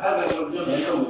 هذا هو الجمع الأول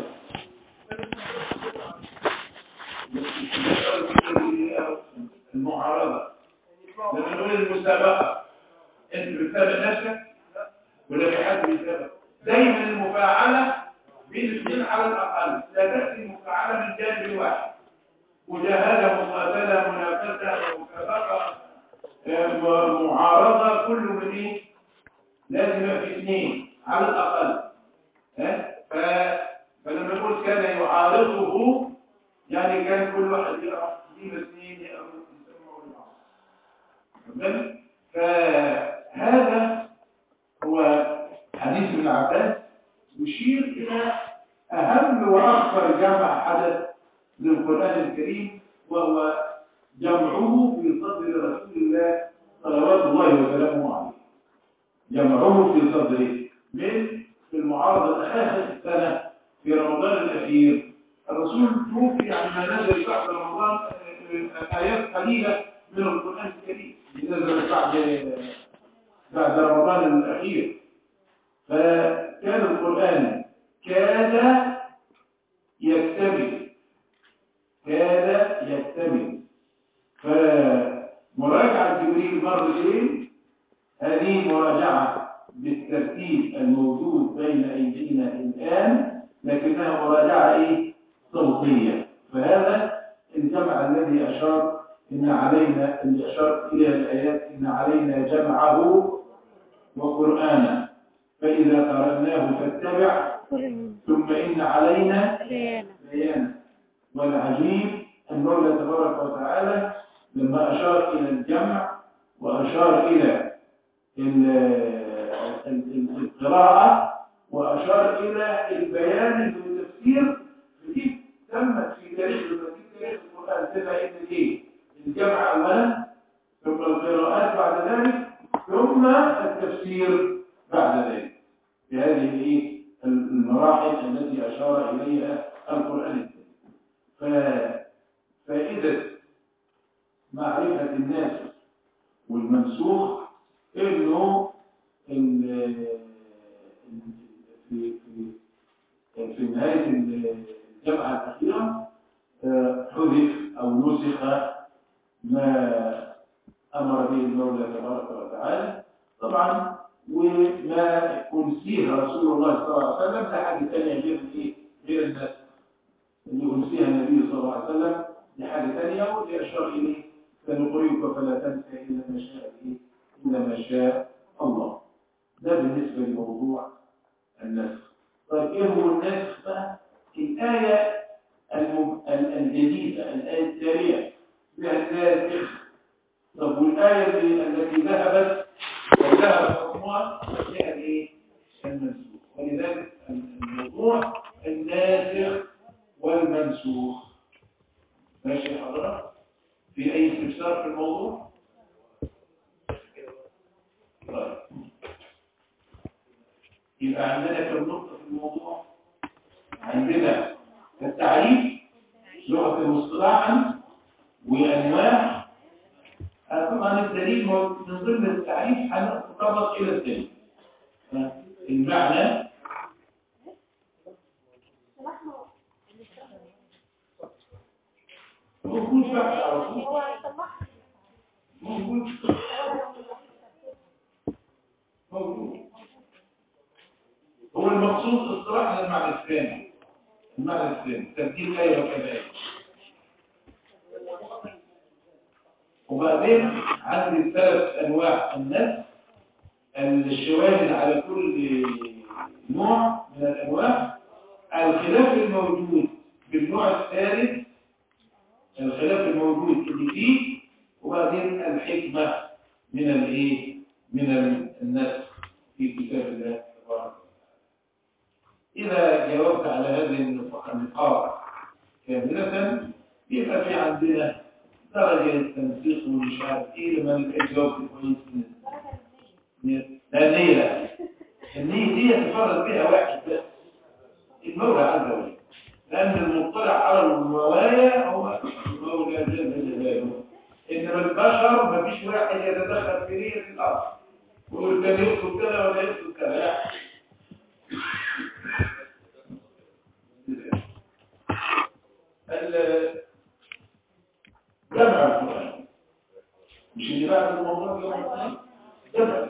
المعارضة لما نقول المسابقة انت بتسابق نفسك ولا في حد بيسابق دايما المفاعلة بين الاثنين على الأقل لا تأتي المفاعلة من جانب واحد مجاهدة مقاتلة منافسة مسابقة آه، معارضة كل من ايه لازم يبقى في اثنين على الأقل ها؟ ف- فلما نقول كان يعارضه يعني كان كل واحد يقرأ يجيب اثنين يقرأ يسمعوا لبعض تمام؟ فهذا هو حديث ابن عباس يشير إلى أهم وأخطر جمع حدث للقرآن الكريم وهو جمعه في صدر رسول الله صلوات الله وسلامه عليه جمعه في صدره من في المعارضة آخر السنة في رمضان الأخير الرسول توفي عما نزل بعد رمضان آه، آيات قليلة من القرآن الكريم نزل بعد بعد رمضان الأخير فكان القرآن كاد يكتمل كاد يكتمل فمراجعة جبريل مرتين هذه مراجعة بالترتيب الموجود بين أيدينا الآن لكنها مراجعة إيه؟ صوتية فهذا الجمع الذي أشار إن علينا اللي أشار إلى الآيات إن علينا جمعه وقرآنا فإذا قرأناه فاتبع ثم إن علينا بيانا والعجيب المولى تبارك وتعالى لما أشار إلى الجمع وأشار إلى ال- ال- ال- القراءة وأشار إلى البيان والتفسير دي تمت في تاريخ في تاريخ القرآن تبقى إن إيه الجمع أولا ثم القراءات بعد ذلك ثم التفسير بعد ذلك بهذه الإيه المراحل التي أشار إليها القرآن الكريم ف- فائدة معرفة الناس والمنسوخ انه ال- في في في نهاية الجامعة الأخيرة آه، حذف أو نسخ ما أمر به المولى تبارك وتعالى طبعا وما أنسيه رسول الله صلى الله عليه وسلم ده حاجة ثانية غير إيه؟ غير الناس اللي أنسيها النبي صلى الله عليه وسلم دي حاجة ثانية واللي أشار إليه سنقرئك فلا تنسى إلا ما شاء إيه؟ إلا ما شاء الله ده بالنسبة لموضوع النسخ طيب إيه هو النسخ بقى؟ الآية الم- ال- الجديدة الآية التالية لها الناسخ طب والآية اللي- التي ذهبت وذهب حكمها لها الإيه؟ المنسوخ ولذلك الموضوع الناسخ والمنسوخ ماشي حضرتك في أي استفسار في الموضوع؟ طيب يبقى عندنا كم نقطة في الموضوع؟ عندنا التعريف لغة مصطلحا وأنواع آه، طبعا الدليل هو من ضمن التعريف هنتطرق إلى الدليل آه، المعنى موجود بحث على طول موجود موجود هو المقصود اصطلاحا المعنى الثاني المعنى الثاني تبديل آية وكذلك وبعدين عندي ثلاث أنواع النسخ الشواهد على كل نوع من الأنواع الخلاف الموجود بالنوع الثالث الخلاف الموجود اللي فيه وبعدين الحكمة من الايه من النسخ في كتاب الله تبارك وتعالى إذا جاوبت على هذه النقاط كاملة يبقى في عندنا درجة التنسيق ومش عارف ايه لما نبقى جاوبت كويس لا النية لا النية دي يتفرد بها واحد بس المولى عز وجل لأن المطلع على الرواية هو المولى جل جلاله إنما البشر ما فيش واحد يتدخل في نية الأرض ويقول كان يقصد كذا ولا يقصد كذا لا أول يوم الاثنين جمع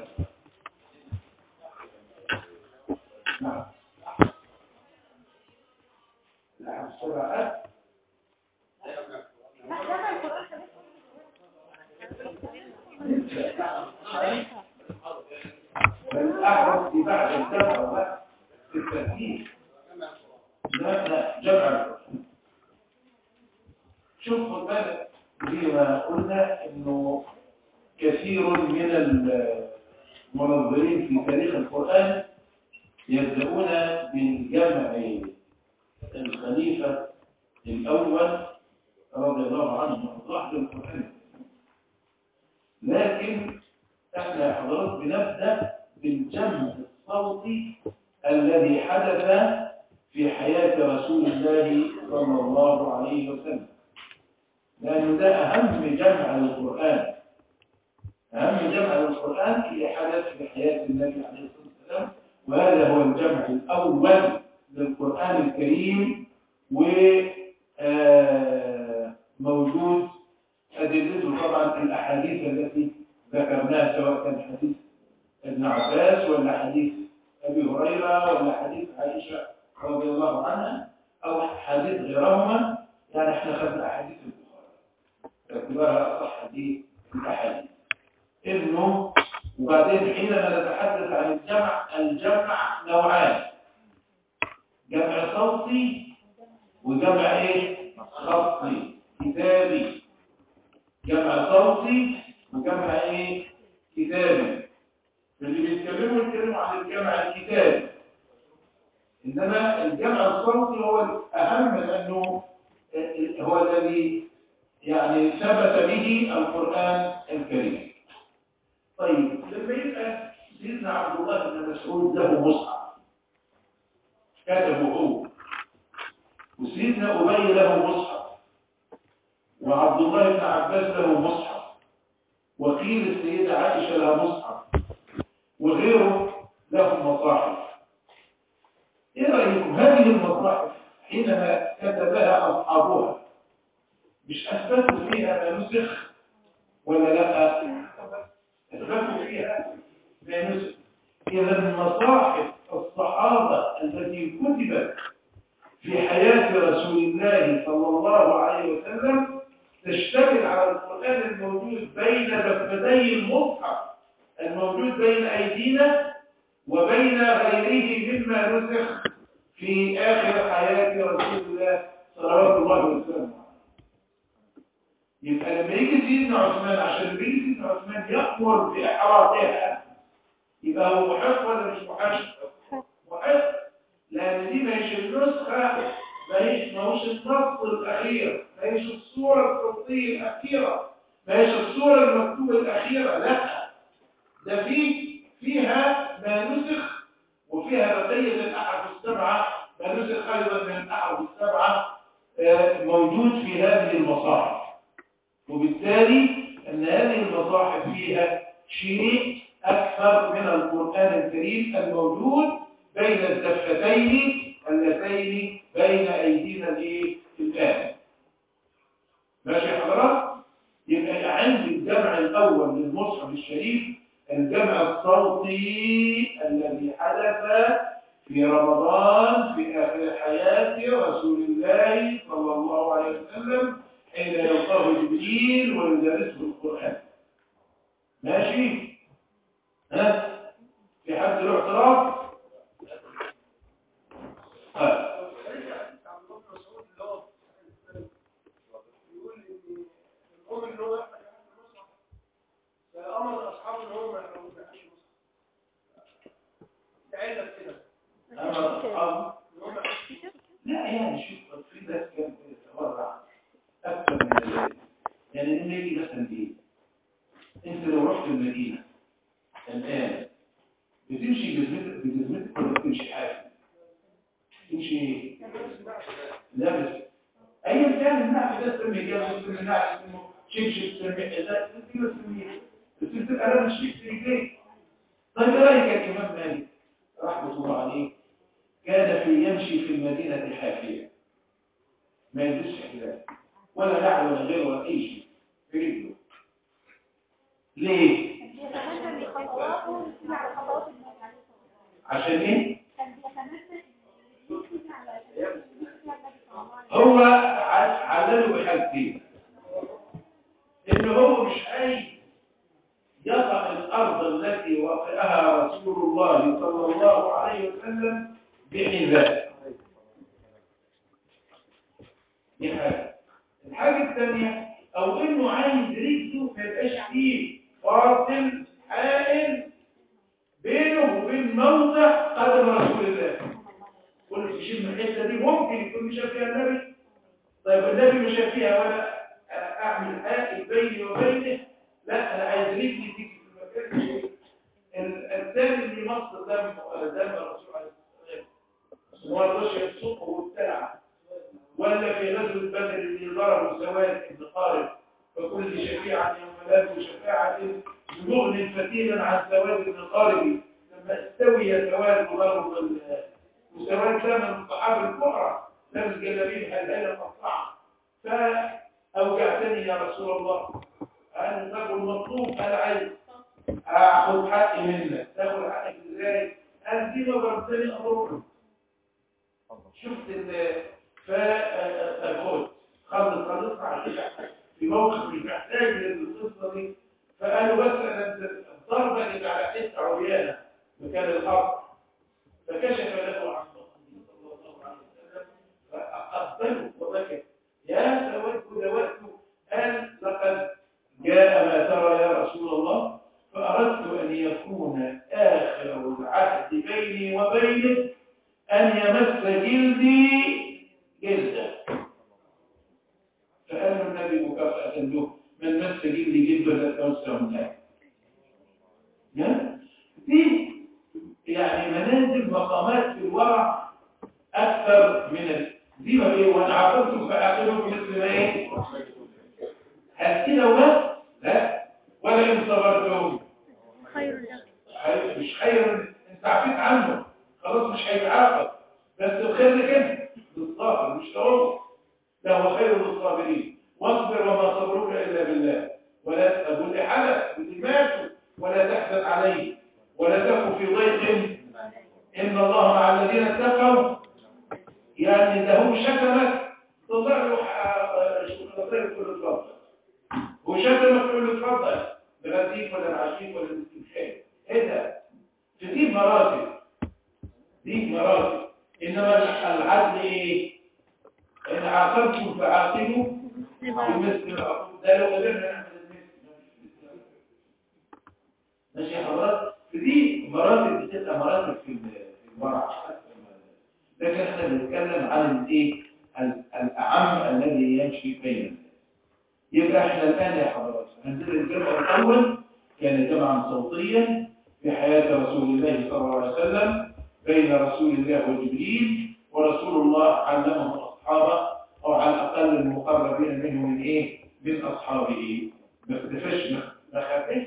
نعم الأحد السبعة الأحد في بعد الجمع في الترتيب لا لا جمع شوف خد بالك زي ما قلنا انه كثير من المنظرين في تاريخ القرآن يبدأون بالجمع الخليفة الأول رضي الله عنه وارضاه القرآن لكن احنا يا حضرات بنبدأ بالجمع الصوتي الذي حدث في حياة رسول الله صلى الله عليه وسلم لأنه ده أهم جمع للقرآن أهم جمع للقرآن اللي حدث في حياة النبي عليه الصلاة والسلام وهذا هو الجمع الأول للقرآن الكريم وموجود أدلته طبعا الأحاديث التي ذكرناها سواء كان حديث ابن عباس ولا حديث أبي هريرة ولا حديث عائشة رضي الله عنها أو حديث غيرهما يعني احنا خدنا أحاديث البخاري باعتبارها أصح حديث الأحاديث إنه وبعدين حينما نتحدث عن الجمع الجمع نوعان جمع صوتي وجمع ايه خطي كتابي جمع صوتي وجمع ايه كتابي اللي بيتكلموا يتكلموا عن الجمع الكتابي انما الجمع الصوتي هو الاهم لانه هو الذي يعني ثبت به القران الكريم طيب لما يبقى سيدنا عبد الله بن مسعود له مصحف كتبه هو وسيدنا أبي له مصحف وعبد الله بن عباس له مصحف وقيل السيدة عائشة لها مصحف وغيره له مصاحف ايه رأيكم هذه المصاحف حينما كتبها أصحابها مش أثبتوا فيها ما نسخ ولا لا أثبتوا فيها ما نسخ إذا مصاحف الصحابة التي كتبت في حياة رسول الله صلى الله عليه وسلم تشتمل على القرآن الموجود بين دفتي المصحف الموجود بين أيدينا وبين غيره مما نسخ في آخر حياة رسول الله صلوات الله وسلامه يبقى لما يجي سيدنا عثمان عشان يجي سيدنا عثمان يأمر بإحراقها يبقى هو محق ولا مش محق؟ محق لأن دي ما هيش النسخة ما هيش ما هوش النص الأخير ما هيش الصورة الصوتية الأخيرة ما هيش الصورة المكتوبة الأخيرة لا ده في فيها ما نسخ وفيها بقية الأحد السبعة ما نسخ أيضا من الأحد السبعة موجود في هذه المصاحف وبالتالي أن هذه المصاحف فيها شيء أكثر من القرآن الكريم الموجود بين الدفتين اللتين بين أيدينا الإيه؟ الآن ماشي يا حضرات؟ يبقى عندي الجمع الأول للمصحف الشريف الجمع الصوتي الذي حدث في رمضان في آخر حياة رسول الله صلى الله عليه وسلم حين يلقاه جبريل ويدرسه القرآن ماشي؟ ها؟ في حد له اعتراض؟ فأمر أصحابه إن هم ما يحرموش تعالى كده أما أصحاب إن هم لا يعني شوف في ناس كانت تتورع أكثر من ذلك يعني إن يجي مثلا إيه أنت لو رحت المدينة الآن بتمشي بجزمتك بجزمتك ولا بتمشي حاجة تمشي لابس أيا كان النعف ده تسمي جاب تسمي نعف اسمه شبشب تسمي إذا تسمي تسمي بس بتبقى لابس شيك في رجليك طيب إيه رأيك يا إمام مالك رحمة الله عليه كان في يمشي في المدينة حافية ما يلبسش حذاء ولا نعل ولا غيره ولا أي شيء في رجله ليه يتمثل بخطواته يمشي على خطوات النبي عليه الصلاة والسلام عشان ايه كان بيتمثل يمشي على يمشي على النبي صلى الله عليه وسلم هو ع- علله بحاجتين ان هو مش عايز يقع الارض التي وقعها رسول الله صلى الله عليه وسلم بحذاء دي حاجه الحاجه الثانيه او انه عايز رجله ما يبقاش فيه فاصل حائل بينه وبين موضع قدم رسول الله كل تشيل من الحته دي ممكن يكون مش فيها النبي طيب النبي مش فيها ولا اعمل حائل بيني وبينه لا انا عايز رجلي تيجي في المكان ده. ال- الثاني اللي مصر دم دم الرسول عليه الصلاه والسلام هو رضاش يبصقه وابتلع ولا في غزوه بدر اللي ضربوا سواد بن قارب وكل شفيعة يوم لا شفاعة بمغن فتيلا عن سواد بن قارب لما استوي سواد وضرب ال- وسواد ده من الصحابة الكبرى لابس جلابيه هلهلة مقطعة فأوجعتني يا رسول الله أنا الرجل مطلوب أنا عايز أخذ حقي منك تاخذ حقك إزاي؟ قال دي ما ضربتني أضربك شفت ال فالخوت خلص خلص عشان في موقف مش محتاج للقصة دي فقالوا بس أنا الضربة اللي على حتة عريانة مكان الأرض فكشف له عن بطنه صلى الله عليه وسلم فأقبله وبكى يا سويت دوات قال لقد جاء ما ترى يا رسول الله فأردت أن يكون آخر العهد بيني وبينك أن يمس جلدي جلده فقال له النبي مكافأة له من مس جلدي جلده لا توسع منه دي يعني منازل مقامات في الورع أكثر من ال... دي ما ايه وأنا عاقبتم فأعقبكم مثل ما إيه هل كده وبس؟ لا ولا إن صبرتم خير لك خير- مش خير انت عفيت عنه خلاص مش هيتعاقب بس الخير لك انت للصابر مش لهم لا هو خير للصابرين واصبر وما صبرك الا بالله ولا تقول لحدث واللي ماتوا ولا تحزن عليه ولا تكن في ضيق ان الله مع الذين اتقوا يعني ده هو شتمك طلع له ح- شوكولاتين تقول له اتفضل هو شتمك تقول له اتفضل بغديك ولا بعشيك ولا باستمحال ايه ده فدي مراتب دي مراتب انما العدل ايه ان عاقبتم فعاقبوا بمثل العقوب ده لو قدرنا نعمل المثل ماشي حضرتك فدي مراتب بتبقى مراتب في ال- في الورع لكن احنا بنتكلم عن الايه ال- الاعم الذي يمشي بين الناس يبقى احنا الان يا حضرات عندنا الجمع الاول كان جمعا صوتيا في حياه رسول الله صلى الله عليه وسلم بين رسول الله وجبريل ورسول الله علمه اصحابه او على الاقل المقربين منه من ايه من اصحابه ما اختفاش ما ما خافش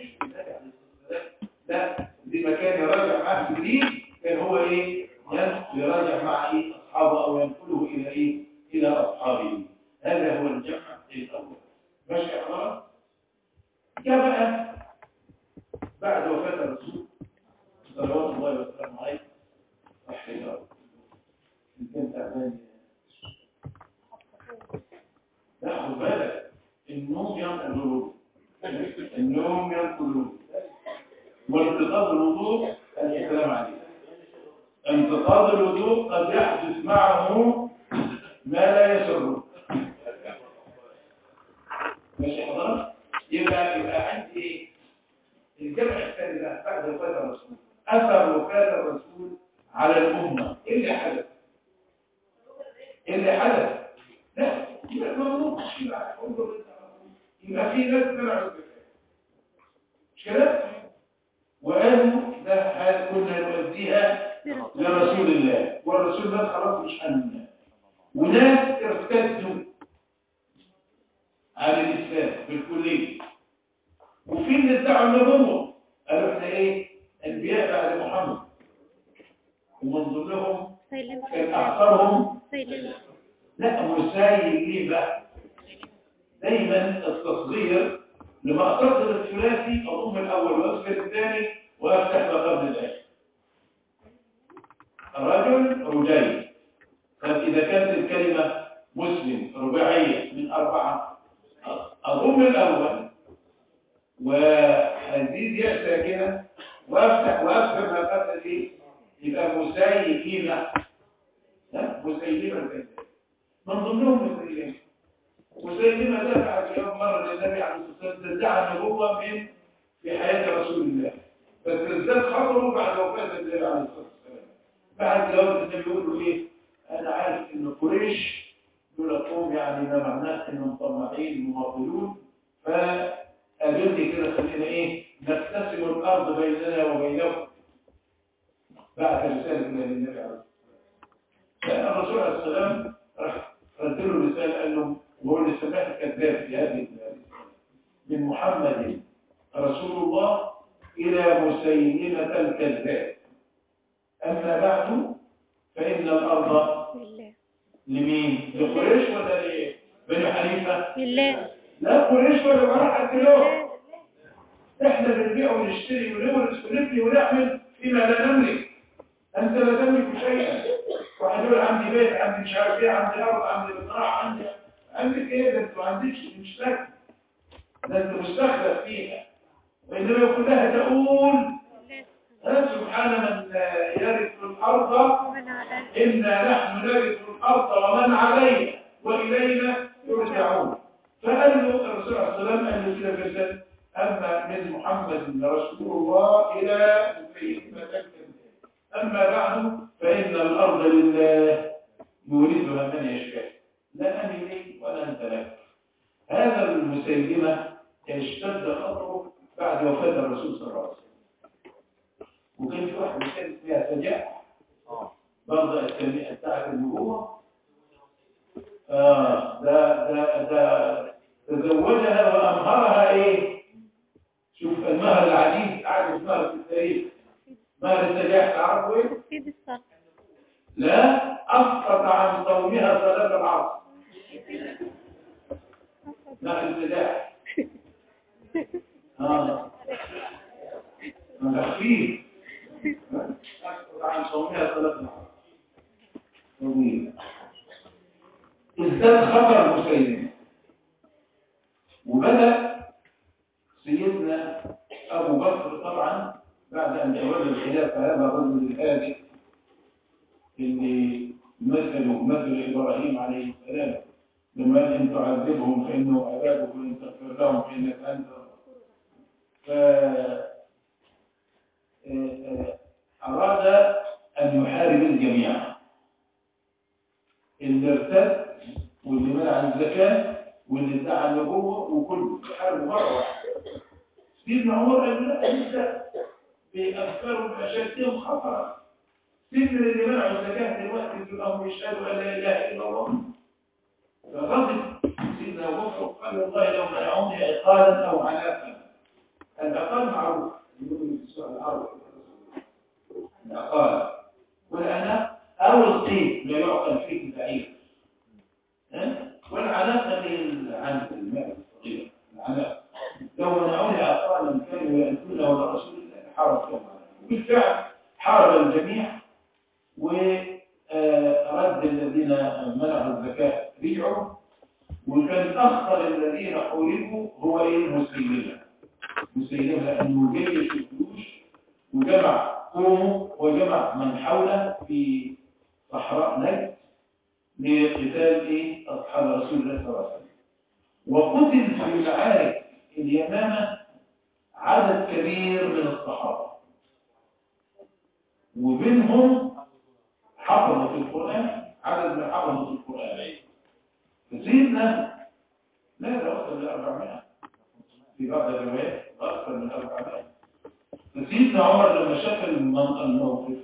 لا دي مكان يراجع معاه جبريل كان هو ايه ينقل يراجع مع ايه اصحابه او ينقله الى ايه الى اصحابه هذا هو الجمع الاول ماشي يا حضرات جاء بقى بعد وفاة الرسول صلوات الله وسلامه عليه احيانا ان كنت تعبان لا خد بالك النوم ينقل الوضوء النوم ينقل الوضوء وانتقاض الوضوء الكلام عليه انتقاض الوضوء قد يحدث معه ما لا يسره ماشي حضرتك يبقى يبقى عندي ايه الجمع الثاني ده بعد وفاة الرسول أثر وفاة الرسول على الأمة إيه اللي حدث؟ إيه اللي حدث؟ لا يبقى الموضوع مش كده انظر انت على طول. يبقى في ناس منعوا الزكاة مش كده؟ وقالوا ده حال كنا نؤديها لرسول الله والرسول ده خلاص مش أمنا وناس ارتدوا عن الإسلام بالكلية وفي اللي ادعوا النبوة قالوا احنا ايه انبياء بعد محمد ومن ضمنهم كان اكثرهم لا مسايل ليه بقى دايما التصغير لما أقصد الثلاثي أضم الأول وأذكر الثاني وأفتح ما قبل ذلك رجل رجيل طب إذا كانت الكلمة مسلم رباعية من أربعة أضم الأول وأزيد ياء ساكنة وأفتح وأفتح ما قبل ذلك يبقى مسيلمة ها مسيلمة الكذاب من ضمنهم مسيلمة مسيلمة دفع في يوم مرة للنبي عليه الصلاة والسلام تدعى النبوة من في حياة رسول الله بس ازداد خطره بعد وفاة النبي عليه الصلاة والسلام بعد جواب النبي يقول له ايه انا عارف ان قريش دول قوم يعني ده معناه انهم طماعين مماطلون فقابلني كده خلينا ايه نقتسم الارض بيننا وبينكم بعد رسالة من النبي عليه الصلاة والسلام الرسول عليه السلام راح رد له رسالة قال له وهو اللي سماه الكذاب في هذه الرسالة من محمد رسول الله إلى مسيلمة الكذاب أما بعد فإن الأرض لله لمين؟ لقريش ولا لبني حنيفة؟ لله لا قريش ولا براحة الكيلو احنا بنبيع ونشتري ونورث ونبني ونعمل فيما لا نملك انت لا تملك شيئا واحد يقول عندي بيت عندي مش عارف ايه عندي ارض عندي مزرعه عندي عندك ايه ده انت ما عندكش مش لك ده انت مستخلف فيها وانما كلها تقول ها سبحان من يرث الارض ومن على إنا نحن نرث الأرض ومن عليها وإلينا يرجعون فقال له الرسول عليه السلام قال له كده مثلا أما من محمد رسول الله إلى سيدنا الكذاب أما بعد فإن الأرض لله يورثها من يشاء لا أنا لي ولا أنت لك هذا المسيلمة اشتد خطره بعد وفاة الرسول صلى الله عليه وسلم وكان في واحد كان اسمها سجاح برضه التنمية بتاعت النبوة آه ده ده ده تزوجها وأمهرها إيه؟ شوف المهر العديد عارف المهر في التاريخ مهر السجاح تعرفوا إيه؟ سيد الصقر لا أسقط عن صومها صلاة العصر مهر السجاح آه مخفيف أسقط عن صومها صلاة العصر طويل ازداد خطر المسيلمة وبدأ سيدنا أبو بكر طبعا بعد أن تولى الخلافة هذا الرجل الهادئ اللي مثله مثل إبراهيم عليه السلام لما إن تعذبهم فإنه عذابك وإن تغفر لهم فإنك أنت ف أراد أن يحارب الجميع اللي ارتد واللي منع الزكاة واللي ادعى النبوة وكل حارب مرة واحدة سيدنا عمر قال لا نبدأ بأفكارهم بأشدهم خطرا سيدنا اللي منعوا الزكاة دلوقتي يقول لهم يشهدوا أن لا إله إلا الله فغضب سيدنا أبو بكر قال والله لو منعوني عقالا أو عناقا العقال معروف يقول في سؤال العرب العقال والعناق أو القيد لا يعقل فيه البعير ها؟ والعناق من العنق الماء الصغير العناق لو منعوني عقالا كانوا يأتونه ولا رسول الله حارب لهم وبالفعل حارب الجميع ورد الذين منعوا الزكاة رجعوا وكان أخطر الذين حوربوا هو إيه المسلمين المسلمين لأنه جيش الجيوش وجمع قومه وجمع من حوله في صحراء نجد لقتال إيه أصحاب رسول الله صلى الله عليه وسلم وقتل في المعارك اليمامة عدد كبير من الصحابة ومنهم حفظوا في القرآن عدد من حفظوا في القرآن فسيدنا لا ده وصل ل 400 في بعض الروايات أكثر من 400 فسيدنا عمر لما شاف المن- الموقف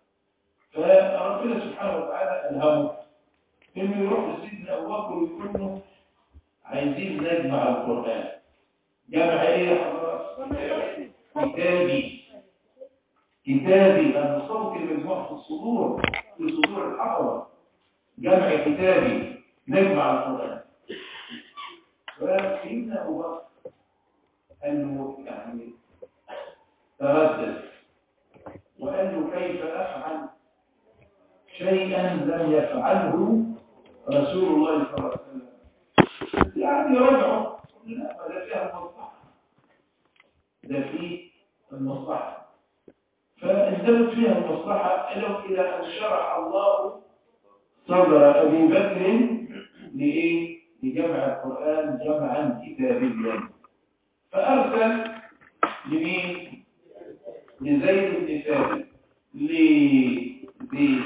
فربنا سبحانه وتعالى ألهمه إنه يروح لسيدنا أبو بكر ويقول له عايزين نجمع القرآن جمع إيه يا حضرات؟ كتابي كتابي لأن صوت المجموع في الصدور في صدور الحفظة جمع كتابي نجمع القرآن فسيدنا أبو بكر أنه يعني تردد وقال له كيف أفعل شيئا لم يفعله رسول الله صلى الله عليه وسلم يعني رجعوا لا ما ده فيها المصلحة ده فيه المصلحة فانتبت فيها المصلحة لو إلى أن شرح الله صدر أبي بكر لإيه؟ لجمع القرآن جمعا كتابيا فأرسل لمين؟ لزيد بن ثابت ليه؟ ليه؟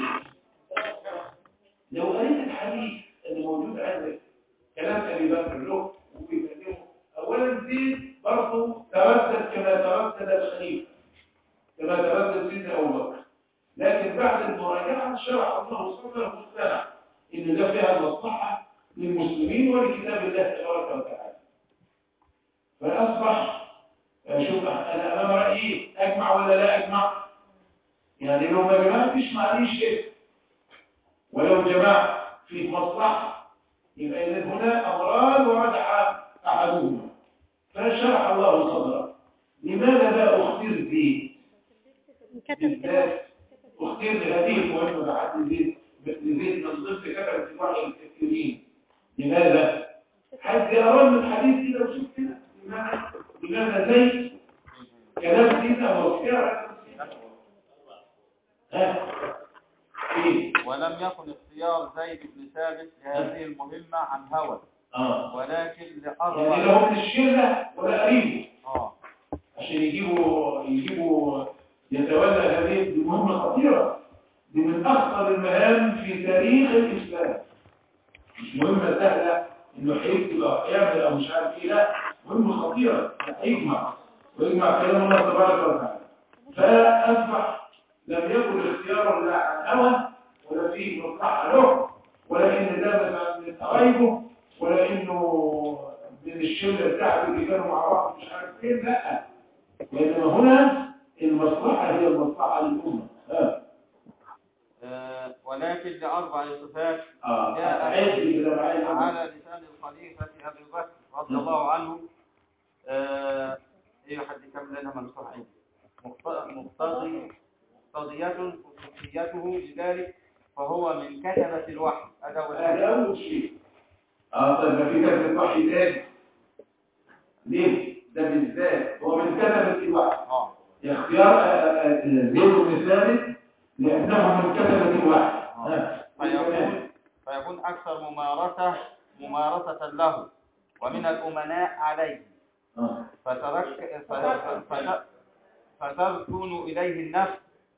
لو قريت الحديث اللي موجود عندك كلام ابي بكر له وبيكلمه اولا زيد برضه تردد كما تردد الخليفه كما تردد سيدنا ابو بكر لكن بعد المراجعه شرح الله صدره مقتنع ان ده فيها المصلحه للمسلمين ولكتاب الله تبارك وتعالى فاصبح شوف انا امام رايي اجمع ولا لا اجمع يعني لو ما جمعتش معليش شيء ولو جمعت في مصلحة يبقى إذن هنا أمران ورجع أحدهما فشرح الله صدره لماذا لا أختار زيد بالذات أختار لهذه المهمة بعد زيد لزيد من ضمن كتبة الوحي الكثيرين لماذا؟ حد يرى من الحديث كده وشوف كده لماذا؟ لماذا زيد كلام زيد أو اختيار ها إيه؟ ولم يكن اختيار زيد بن ثابت لهذه المهمة عن هوى اه ولكن يعني لأربع لا من الشلة ولا قريبه آه عشان يجيبوا يجيبوا يتولى هذه المهمة خطيرة دي من أخطر المهام في تاريخ الإسلام مش مهمة سهلة إنه هيكتب أو هيعمل أو مش عارف إيه لا مهمة خطيرة هيجمع ويجمع كلام الله تبارك وتعالى فأصبح لم يكن اختياره لا عن هوى ولا فيه مصلحة له ولا إن ده مثلا من قرايبه ولا إنه من الشلة بتاعته اللي كانوا مع بعض مش عارف فين لا وإنما هنا المصلحة هي المصلحة للأمة ها آه، ولكن لأربع صفات اه جاء عايز كده معايا على لسان الخليفة أبي بكر رضي الله عنه آه، إيه حد يكمل لنا من صحيح مقتضي مقتضية خصوصيته لذلك فهو من كتبة الوحي هذا هو الحديث. هذا أول شيء اه طيب ما في كتبة وحي تاني ليه؟ ده بالذات هو من كتبة الوحي آه اختيار آه، آه، آه، زيد بن ثابت لأنه من كتبة الوحي ها، فيكون فيكون أكثر ممارسة ممارسة له ومن الأمناء عليه آه. فترك ف- فت- فتركن إليه النفس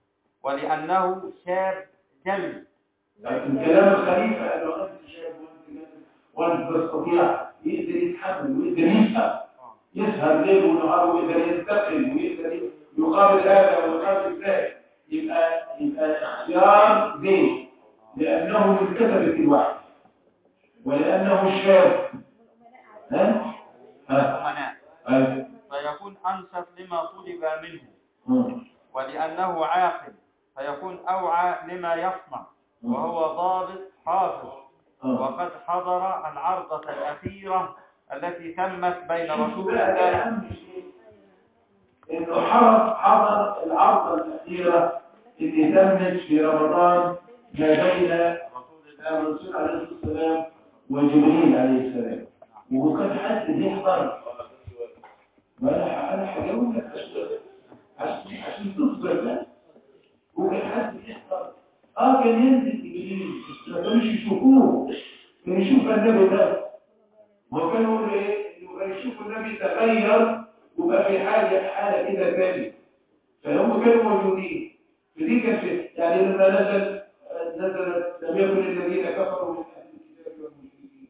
ولأنه شاب جلد لكن كلام الخليفة قال له أنت شاب وأنت جامد وأنت تستطيع يقدر يتحمل ويقدر يسهر يسهر ليل ونهار ويقدر ينتقل ويقدر يقابل هذا ويقابل ذاك يبقى يبقى اختيار زين لأنه من كتبة الوحي ولأنه شاب ها؟ ها؟ أمناء أيوة. فيكون أنسب لما طلب منه مم. ولأنه عاقل فيكون أوعى لما يصنع وهو ضابط حافظ آه. وقد حضر العرضة الأخيرة التي تمت بين شوفوا رسول بقى ده الله أهم شيء إنه حضر حضر العرضة الأخيرة اللي تمت في رمضان ما بين رسول الله الرسول عليه الصلاة والسلام وجبريل عليه السلام وكان حد يحضر ما أنا أنا هجاوب لك عشان عشان عشان تصبر بس وكان حد يحضر اه كان ينزل جبريل ما كانوش يشوفوه كان يشوف النبي ده ما كانوا يقولوا ايه انه كان يشوفوا النبي تغير وبقى في حاجه حاله كده ثانيه فهم كانوا موجودين فدي كانت في- يعني لما نزل نزلت لم يكن الذين كفروا من اهل الكتاب والمشركين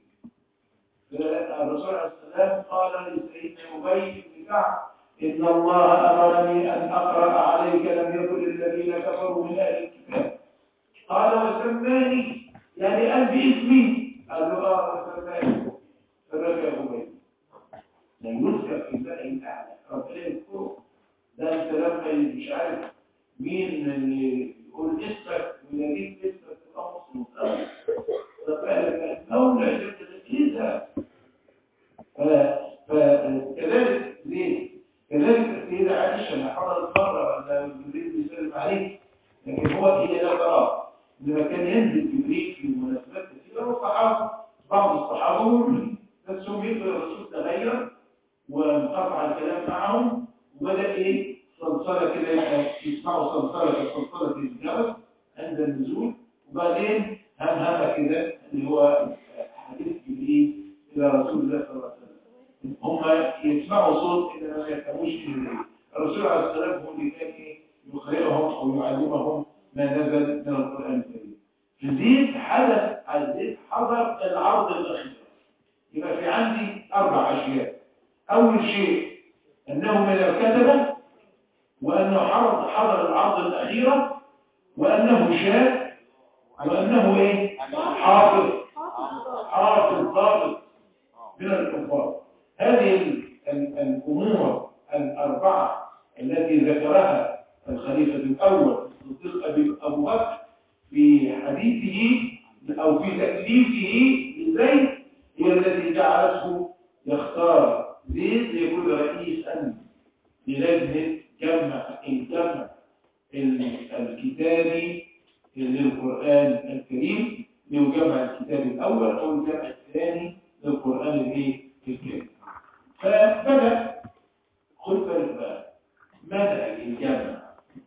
فالرسول عليه السلام قال لسيدنا ابي بن كعب ان الله امرني ان اقرا عليك لم يكن الذين كفروا من اهل الكتاب قال وسماني يعني قال باسمي قال له اه وسماني فرجع ابي لم يذكر في الله الاعلى ربنا يذكره ده انت لما مش عارف مين اللي يقول اسمك ويريد اسمك تبقى مبسوط فقال المولى جل جلاله فكذلك ليه؟ جبريل في مناسبات كثيرة والصحابة بعض الصحابة موجودين بس هم يقبل الرسول تغير وانقطع الكلام معهم وبدأ ايه صلصلة كده يبقى يسمعوا صلصلة صلصلة الجرس عند النزول وبعدين همهمة كده اللي هو حديث جبريل إلى رسول الله صلى الله عليه وسلم هم يسمعوا صوت إذا ما يفهموش إيه الرسول عليه الصلاة والسلام هو اللي كان إيه يقرئهم أو يعلمهم ما نزل من القرآن الكريم في الزيت حدث على الزيت حضر العرض الأخير يبقى في عندي أربع أشياء أول شيء أنه من الكتبة وأنه حضر, حضر العرض الأخيرة وأنه شاب وأنه إيه حافظ حافظ ضابط من الكفار هذه ال- ال- الأمور الأربعة التي ذكرها الخليفة الأول الصديق أبي- أبو بكر في حديثه أو في تكليفه لزيد هي التي جعلته يختار زيد ليكون رئيسا للجنة جمع الجمع ال- الكتابي للقرآن الكريم لجمع الكتاب الأول أو الجمع الثاني للقرآن الإيه؟ الكريم فبدأ خد بالك بقى منهج الجمع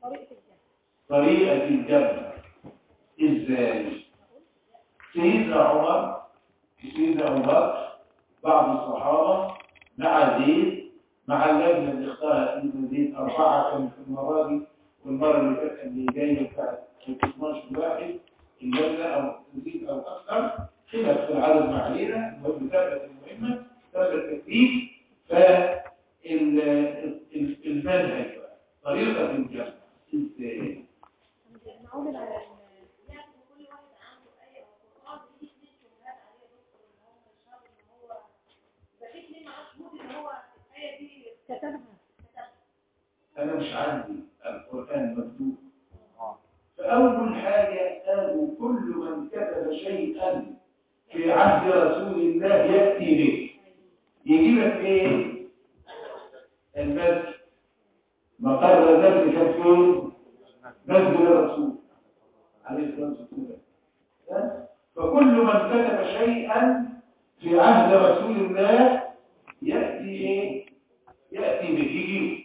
طريقة الجمع إزاي سيدنا عمر سيدنا أبو بكر بعض الصحابة مع زيد مع اللجنة اللي اختارها سيدنا زيد أربعة كانوا في المرة دي والمرة اللي فاتت اللي جاية بتاعت 12 واحد اللجنة أو تزيد أو أكثر خلاف في العدد ما علينا المهم ثابت المهمة ثابت التكليف فالمنهج بقى طريقة الجمع ازاي معقول على كتبها أنا مش عندي القرآن مكتوب فأول حاجة قالوا كل من كتب شيئا في عهد رسول الله يأتي به يجيب لك إيه؟ المسجد مقر المسجد كان فين؟ مسجد الرسول عليه الصلاة والسلام ها؟ فكل من كتب شيئا في عهد رسول الله يأتي إيه؟ يأتي به يجيبه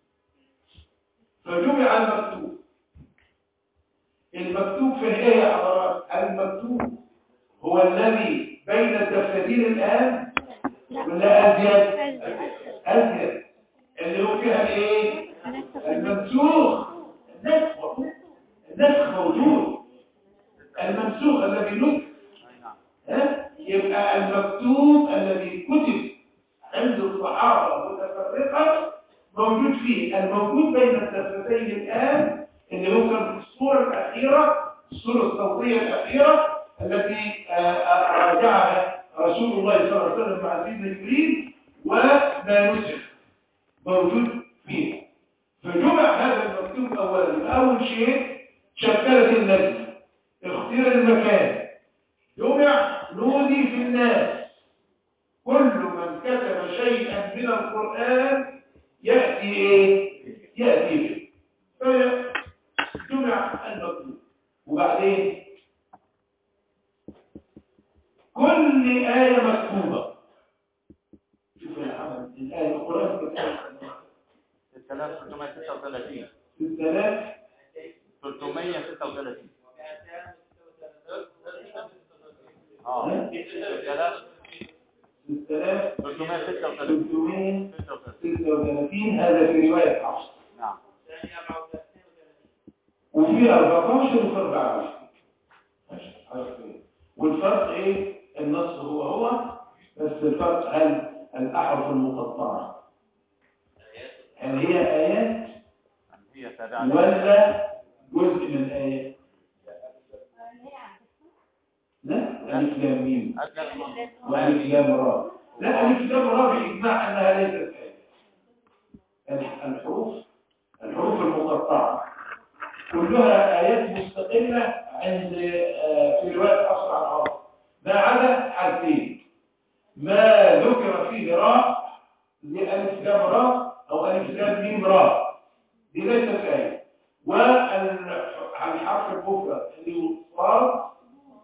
فجمع المكتوب المكتوب في ايه يا حضرات المكتوب هو الذي بين الدفتين الآن ولا أزيد أزيد اللي هو فيها الايه المنسوخ النسخ النسخ موجود المنسوخ الذي نسخ ها؟ يبقى المكتوب الذي كتب عند الصحابة متفرقة موجود فيه الموجود بين الدفتين الآن اللي هو كان في الصورة الأخيرة الصورة الصوتية الأخيرة التي آه، آه، راجعها رسول الله صلى الله عليه وسلم مع سيدنا جبريل وما نسخ موجود فيه فجمع هذا المكتوب أولا أول شيء شكلت اللجنة اختير المكان جمع نودي في الناس كل من كتب شيئا من القرآن يأتي إيه؟ يأتي به فجمع المكتوب وبعدين كل آية مكتوبة شوف يا محمد الآية القرآن كتاب 6336 6000 336 اه 6000 336 336 هذا في رواية حفص نعم وفي 14 وفي 24 ماشي عارف إيه؟ والفرق ايه النص هو هو بس الفرق هل الأحرف المقطعة هل هي آيات هي تابعة ولا جزء من آيات لا ألف لام ميم وألف لام را لا ألف لام را بإجماع أنها ليست آية الحروف الحروف المقطعة كلها آيات مستقلة عند آه، في رواية أصل عن عرب ما عدا حرفين ما ذكر فيه راء دي ألف لام راء أو ألف لام ميم راء دي ليست آية والحرف المفرد اللي هو صاد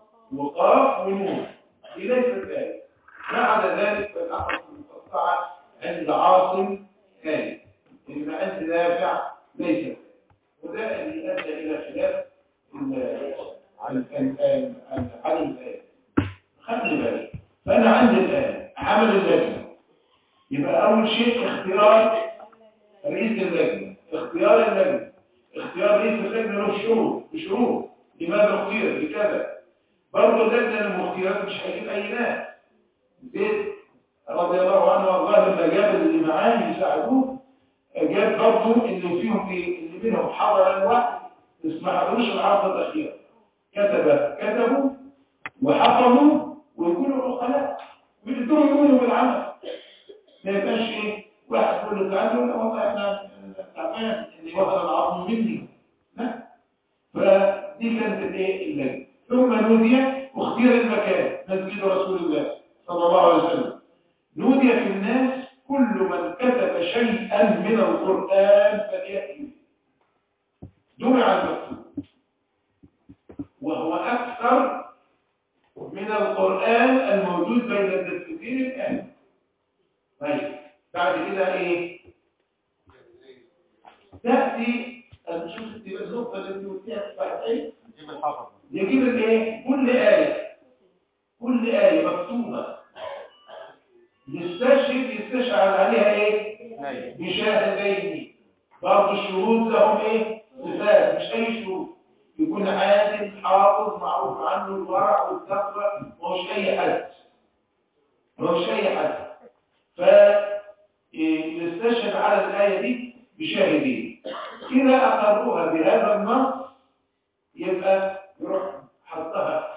أو نون دي ليست آية بعد ذلك فالأحرف المقطعة عند عاصم آية إنما عند نافع ليست وده اللي أدى إلى خلاف ال- عن عن- عن- عن عدم الآية خلي بالك فأنا عندي الآن عمل اللجنة يبقى أول شيء اختيار رئيس اللجنة اختيار اللجنة اختيار رئيس اللجنة له شروط بشروط لماذا اختير لكذا برضه اللجنة المختيرات مش هيجيب أي ناس زيد رضي الله عنه وارضاه لما جاب اللي معاه يساعدوه جاب برضه اللي فيهم ايه اللي منهم حضر الوقت بس ما حضروش العرض الأخير كتب كتبوا وحفظوا ويكونوا عقلاء ويقدروا يقولوا بالعمل ما يبقاش ايه واحد يقول له تعالوا لا والله احنا تعبان اللي واخد العظم مني لا فدي كانت الايه اللجنه ثم نودي واختير المكان مسجد رسول الله صلى الله عليه وسلم نودي في الناس كل من كتب شيئا من القرآن فليأتي جمع المكتوب وهو أكثر من القرآن الموجود بين الدفتين الآن طيب بعد كده ايه تأتي نشوف النقطة التي قلتها بعد ايه نجيب الحفظ يجيب الايه كل آية كل آية مكتوبة يستشهد يستشعر عليها ايه اثنين بشاهدين بعض الشهود لهم ايه صفات مش اي شهود يكون عادل حافظ معروف عنه الورع والتقوى ومش اي حد مش اي حد فيستشهد على الايه دي بشاهدين اذا اقروها بهذا النص يبقى يروح حطها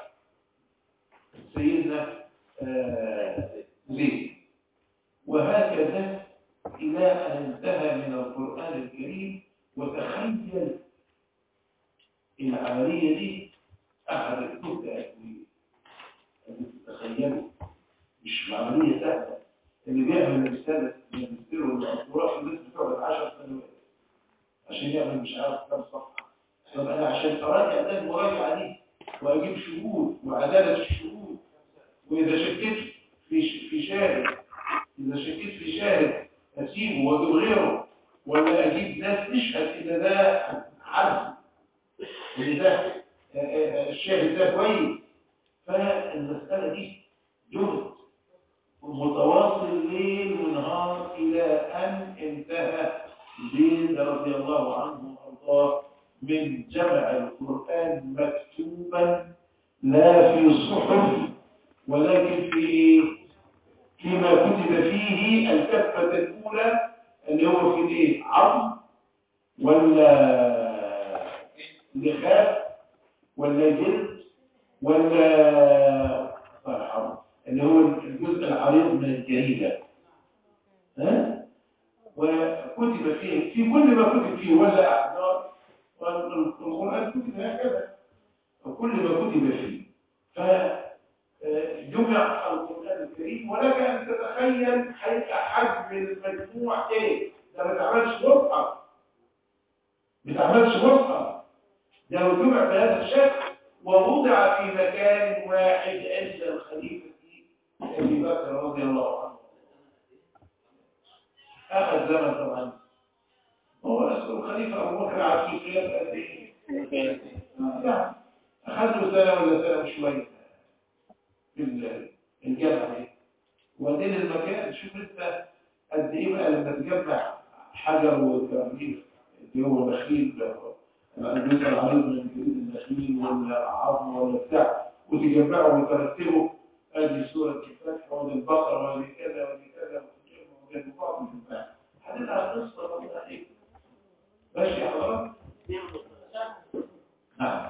سيدنا آه، زيد وهكذا إلى أن انتهى من القرآن الكريم وتخيل العملية دي أحد الكتب تأكوية تخيلوا مش عملية سهلة اللي بيعمل رسالة ماجستير ولا دكتوراه في الناس بتقعد 10 سنوات عشان يعمل مش عارف كام صفحة طب أنا عشان أراجع ده المراجعة دي وأجيب شهود وعدالة الشهود وإذا شكيت في ش- في شاهد إذا شكيت في شاهد أسيبه وأجيب غيره ولا أجيب ناس تشهد إن ده عدل إن ده آه، آه، الشاهد ده كويس فالمسألة دي جهد متواصل ليل ونهار إلى أن انتهى زيد رضي الله عنه وأرضاه من جمع القرآن مكتوبا لا في صحف ولكن في فيما كتب فيه الكفة الأولى اللي هو في الايه عظم ولا لخاف ولا جلد ولا فرحم اللي هو الجزء العريض من الجريدة ها وكتب فيه في كل ما كتب فيه ولا أحجار والقرآن كتب هكذا وكل ما كتب فيه فجمع القرآن الكريم ولك أن تتخيل هيبقى حجم المجموع إيه ده ما تعملش مصحف ما تعملش مصحف ده لو جمع بهذا الشكل ووضع في مكان واحد عند الخليفة أبي بكر رضي الله عنه أخذ زمن طبعا هو أسر الخليفة أبو بكر عبد الخلاف قد إيه؟ يعني أخذ له سنة ولا سنة وشوية في ال- الجامعة دي وبعدين المكان شوف أنت قد إيه بقى لما تجمع حجر وترميل اللي هو النخيل الجزء العريض من جلد النخيل ولا عظم ولا بتاع وتجمعه وترتبه ادي سورة الفتح ودي البقرة ودي كذا ودي كذا ودي المقابل في البحث هتبقى قصة والله ايه ماشي يا حضرتك؟ نعم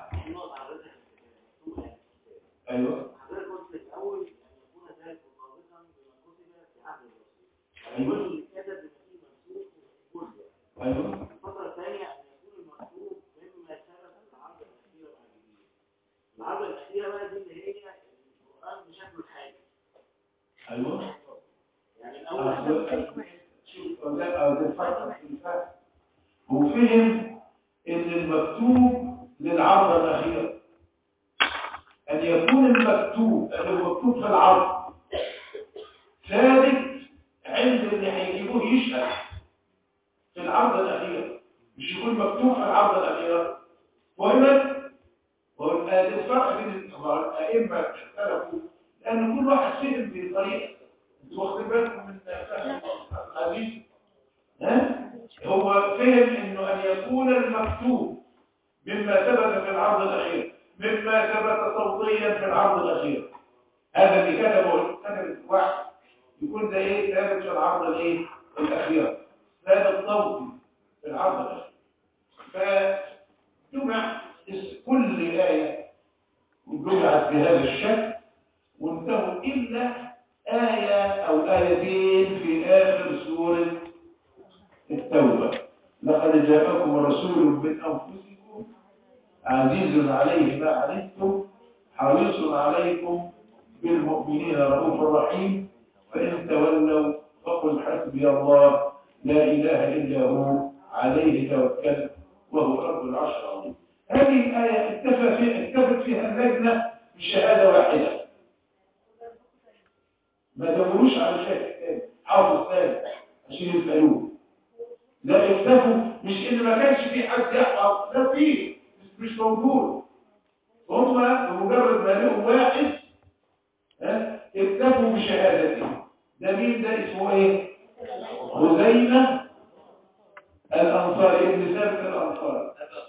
ايوه حضرتك قلت في الأول أن يكون ذلك مرتبطا بما كتب في عهد الرسول. ايوه كل كتب فيه منسوخ وجزء. ايوه الفترة الثانية أن يكون المكتوب مما ثبت في العرض الأخيرة والجديدة. العرض الأخيرة بقى دي اللي هي القرآن بشكله الحالي. ايوه يعني الأول شوف لا أو ده الفرق في الفهم. هو فهم ان المكتوب للعرض الاخير ان أن يكون المكتوب المكتوب في العرض ثابت عند اللي هيجيبوه يشهد في العرض الأخير مش يكون مكتوب في العرض الأخير وهنا وهذا الفرق بين الأئمة اختلفوا لأن كل واحد فهم بطريقة انتوا واخدين بالكم من فهم الحديث ها هو فهم انه ان يكون المكتوب مما ثبت في العرض الاخير مما ثبت صوتيا في العرض الاخير هذا اللي كتبه كتب واحد يكون ده ايه ثابت في العرض الايه الاخير ثابت صوتي في العرض الاخير فجمع كل ايه جمعت بهذا الشكل وانتهوا الا ايه او ايتين في اخر سوره التوبة لقد جاءكم رسول من أنفسكم عزيز عليه ما عنتم حريص عليكم بالمؤمنين رؤوف رحيم فإن تولوا فقل حسبي الله لا إله إلا هو عليه توكل وهو رب العرش العظيم هذه الآية اتفق فيها اتفق فيها اللجنة بشهادة واحدة ما دوروش على شاهد ثاني حافظ ثاني عشان يسألوه لا يكتفوا مش ان ما كانش في حد يحفظ ده فيه مش موجود هم بمجرد ما لقوا واحد ها اكتفوا بشهادته ده مين ده اسمه ايه خزيمة الانصاري ابن ثابت الانصاري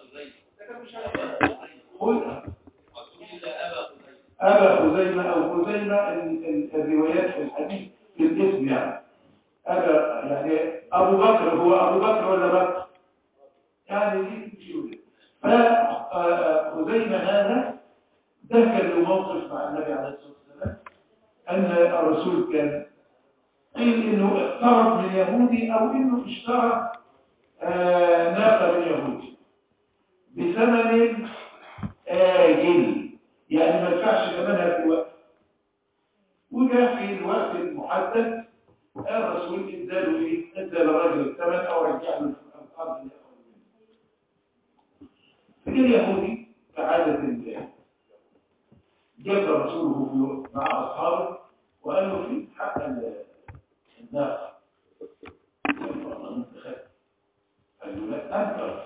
أبا خزيمة أو خزيمة الروايات في الحديث في الاسم يعني أبا يعني أبو بكر هو أبو بكر ولا بكر يعني دي تشوف فخزيمة هذا ده كان له موقف مع النبي عليه الصلاة والسلام أن الرسول كان قيل إنه اقترض من يهودي أو إنه اشترى آه ناقة من يهودي بثمن آجل يعني ما يدفعش ثمنها في الوقت وجاء في الوقت المحدد الرسول اداله ايه ادى للراجل الثمن او رجع له الارض اللي اخذ منه اليهودي كعاده الله جاب رسوله مع اصحابه وقال له في حق الناقه انت خدت قال له لا انت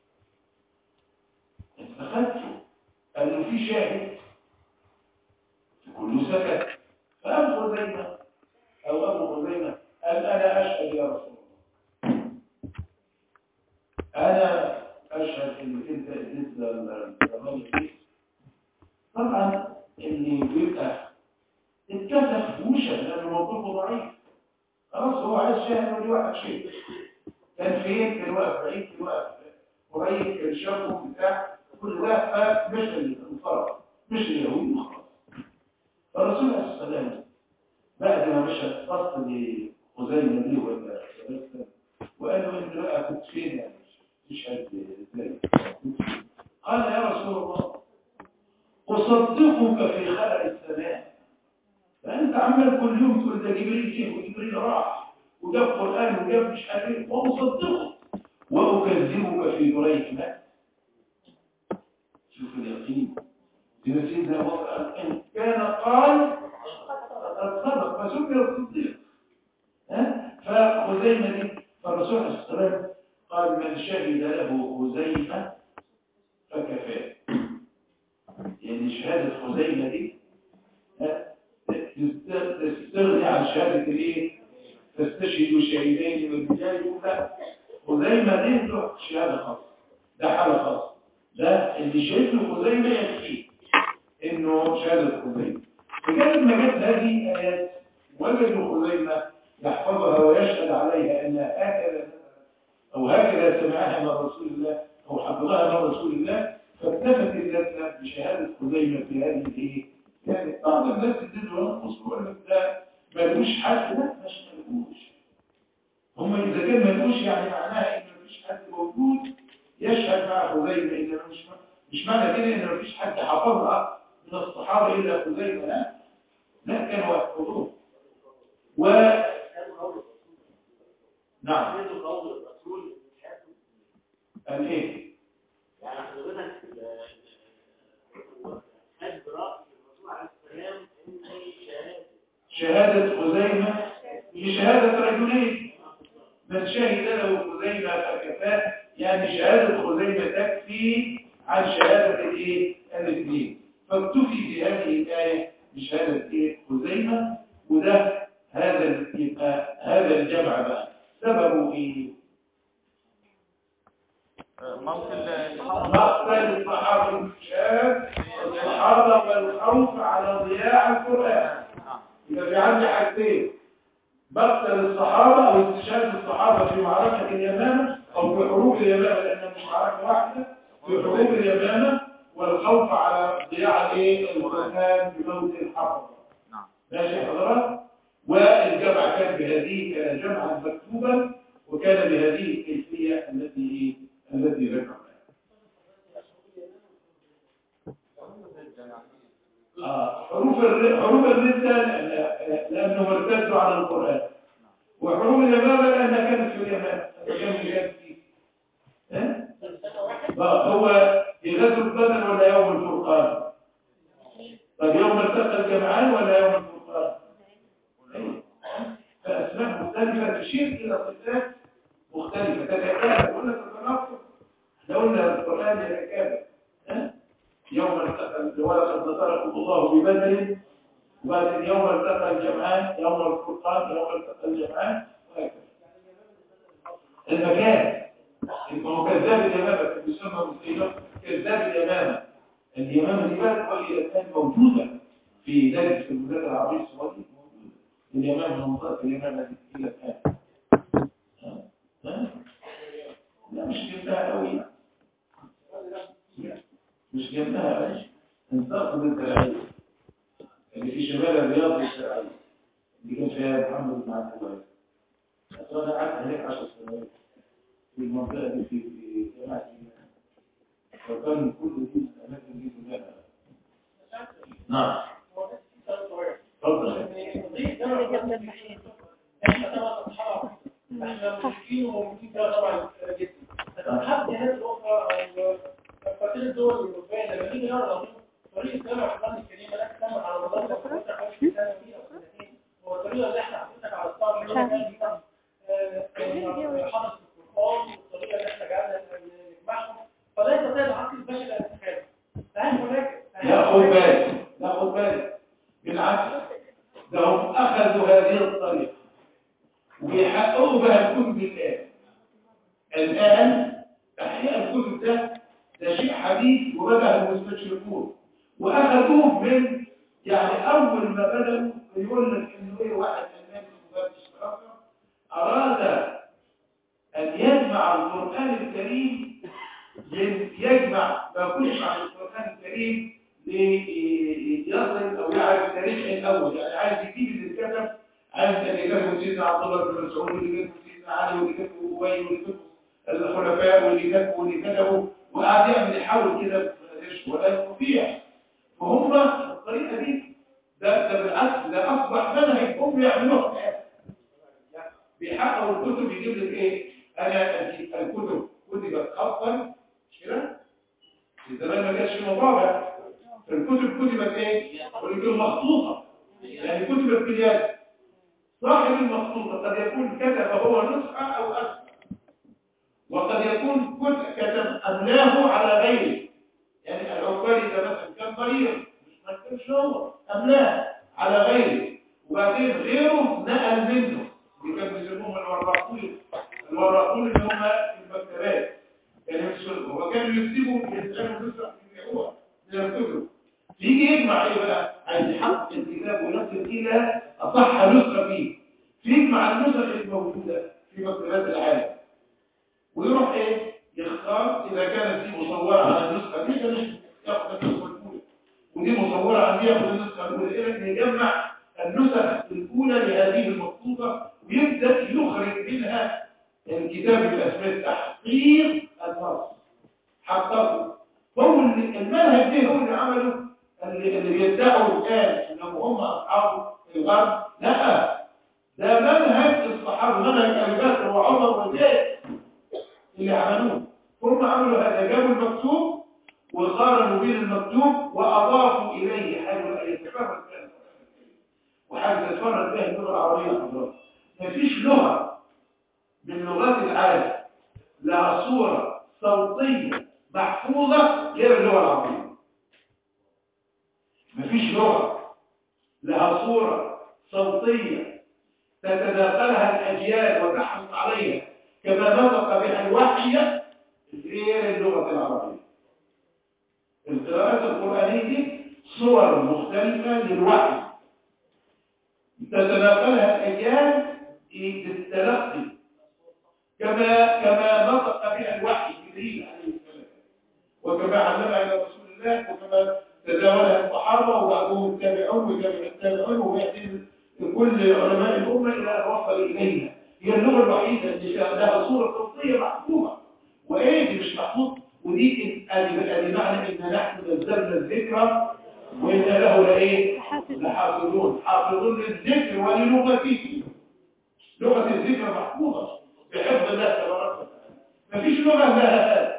انت خدته قال له في شاهد كله سكت فأبو خزيمة أو أبو خزيمة قال أنا أشهد يا رسول الله أنا أشهد إن أنت اديت للراجل دي طبعا اللي بيبقى اتكتف وشا لأنه موقفه ضعيف خلاص هو عايز شاهد ودي واحد شيء كان فين كان واقف بعيد كان واقف قريب كان شافه بتاع كل ده فمش الانصار مش اليهود خلاص فالرسول عليه السلام بعد ما مشى قصد لخزيمة دي ولا وقال له انت بقى كنت فين يعني تشهد ازاي قال يا رسول الله اصدقك في خلق السماء فانت عمال كل يوم تقول ده جبريل جه وجبريل راح وجاب قران وجاب مش عارف ايه واصدقك واكذبك في بريك ماء شوف اليقين سيدنا ابو بكر ان كان قال فقد صدق فسمي الصديق ها فخزيمه دي فالرسول عليه الصلاه والسلام قال من شهد له خزيمه فكفاه يعني شهاده خزيمه دي تستغني عن شهاده الايه تستشهد شهيدين من الرجال يقول لا خزيمه دي له شهاده خاصه ده حاله خاصه ده اللي شهد له خزيمه يكفيه انه شهادة خزيمة بجانب ما جت هذه آيات وجدوا خزيمة يحفظها ويشهد عليها انها هكذا او هكذا سمعها من رسول الله او حفظها من رسول الله فاكتفت اللجنة بشهادة خزيمة في هذه الايه يعني بعض الناس يدلوا ينقص ويقول لك ده ملوش حد لا مش ملوش هم اذا كان ملوش يعني معناها ان مفيش حد موجود يشهد مع خزيمة ان مش مش معنى كده ان مفيش حد حفظها من الصحابة إلا خزيمة لا لا كانوا يحفظون و نعم قال ايه يعني حضرتك خد برأي شهادة خزيمة هي شهادة رجلين من شهد له خزيمة فكفاه يعني شهادة خزيمة تكفي عن شهادة الايه الاثنين فاكتفي بهذه الآية بشهادة ايه خزيمة وده هذا ال- يبقى هذا الجمع بقى سببه ايه آه، موت الصحابة مقتل الصحابة الشاب الصحابة والخوف على ضياع القرآن نعم يبقى في عندي حاجتين مقتل الصحابة أو استشهاد الصحابة في معركة اليمامة أو في حروب اليمامة لأنها مش معركة واحدة في حروب اليمامة والخوف على ضياع الايه القرآن بموت الحفظ نعم ماشي حضرات والجمع كان بهذه كان جمعا مكتوبا وكان بهذه الكيفية التي التي ذكرناها آه، حروف الر- حروف الردة لأن- لأنهم ارتدوا على القرآن وحروف اليمامة لأنها كانت في اليمامة كان جهاد فيه ها؟ آه، هو في غزوة بدر ولا يوم الفرقان؟ طب يوم التقى الجمعان ولا يوم الفرقان؟ أيوة. فأسماء مختلفة تشير إلى صفات مختلفة تتكامل ولا تتناقض احنا قلنا القرآن يتكامل ها؟ يوم التقى ولقد نصركم الله ببدر وبعدين يوم التقى الجمعان يوم الفرقان يوم التقى الجمعان وهكذا المكان هو كذاب اليمامة كان بيسمى مسيلم كذاب اليمامة اليمامة دي بقى وهي الآن موجودة في ذلك في البلاد العربية السعودية موجودة اليمامة منطقة اليمامة دي إلى الآن ها؟ ها؟ لا مش جبناها قوي مش جبناها قوي انتقد الزراعية اللي في شمال الرياض الزراعية اللي كان فيها محمد بن عبد الوهاب أصل أنا قعدت هناك 10 سنوات في المنطقة دي في في جامعة الإيمان وكان كل دي الأماكن دي كلها نعم اتفضل احنا طبعا اصحاب احنا مشركين وموجودين فيها طبعا جدا حتى الناس الاخرى او فاكر الدول الاوروبيه لما نيجي نقرا طريقه جمع القران الكريم لا تكمل على مدار 25 سنه دي او سنتين هو الطريقه اللي احنا حطيتك على الصعب اللي هو كان بيها حدث القران والطريقه اللي احنا جعلنا نجمعهم فلا يستطيع العقل البشري ان يتخيل فهل هناك لا خد بالك لا خد بالك بالعكس ده هم أخذوا هذه الطريقة ويحققوا بها الكتب الآن الآن أحياء الكتب ده ده شيء حديث وبدأ المستشرقون وأخذوه من يعني أول ما بدأوا يقول لك إنه إيه واحد ألماني مبارك الشرافة أراد أن يجمع القرآن الكريم من- يجمع ما كتب عن القرآن الكريم ليصل أو يعرف تاريخه الأول يعني عايز يجيب اللي اتكتب عايز اللي كتبه سيدنا عبد الله بن مسعود واللي كتبه سيدنا علي واللي كتبه أبي واللي كتبه الخلفاء واللي كتبه واللي كتبه وقعد يعمل يحاول كده ما قدرش ولا يستطيع فهم الطريقة دي ده ده بالعكس ده أصبح منهج هم يعملوها في الآن. بيحققوا الكتب يجيب لك ايه انا الك- الكتب كتبت خطا مش كده زمان ما كانش في مطابع الكتب كتبت ايه ولكن مخطوطه يعني كتبت باليد صاحب المخطوطه قد يكون كتب هو نسخه او اكثر وقد يكون كتب كتب املاه على غيره يعني العقاري ده مثلا كان ضرير مش ما كانش هو املاه على غيره وبعدين غيره نقل منه اللي كان بيسموهم الوراقين الوراقين اللي هم في المكتبات كانوا يكسروا وكانوا يكتبوا يسألوا نسخ يبيعوها من الكتب يجي يجمع ايه بقى عايز يحقق الكتاب ويصل الى اصح نسخه فيه يجمع النسخ الموجوده في مكتبات العالم ويروح ايه يختار اذا كانت دي مصوره على النسخه دي كان ياخد النسخه الاولى ودي مصوره على دي ياخد النسخه الاولى الى ان يجمع النسخ الاولى لهذه المخطوطه ويبدا يخرج منها الكتاب الاسماء تحقيق النص حققه هو اللي المنهج ده هو اللي عمله اللي, اللي بيدعوا الان انهم هم اصحاب الغرب لا ده منهج الصحابه منهج ابي بكر وعمر وزيد اللي عملوه هم عملوا هذا جابوا المكتوب وقارنوا بين المكتوب واضافوا اليه حاجه يتفهم وحاجة تتفرد بها اللغة العربية حضرتك مفيش لغة من لغات العالم لها صورة صوتية محفوظة غير اللغة العربية مفيش لغة لها صورة صوتية تتداخلها الأجيال وتحرص عليها كما نطق بها الوحي غير اللغة العربية القراءات القرآنية دي صور مختلفة للوحي تتناقلها الأجيال بالتلقي كما كما نطق بها الوحي جبريل عليه السلام وكما علمها إلى رسول الله وكما تداولها الصحابة وبعضهم التابعون وجميع التابعون ويأتي كل علماء الأمة إلى أن وصل إليها هي اللغة الوحيدة اللي لها صورة صوتية محفوظة وإيه دي مش محفوظ ودي ادي معنى ان نحن نزلنا الذكر وان له لايه لحافظون حافظون للذكر وللغته لغه الذكر محفوظه بحفظ الله تبارك وتعالى مفيش لغه لها هذا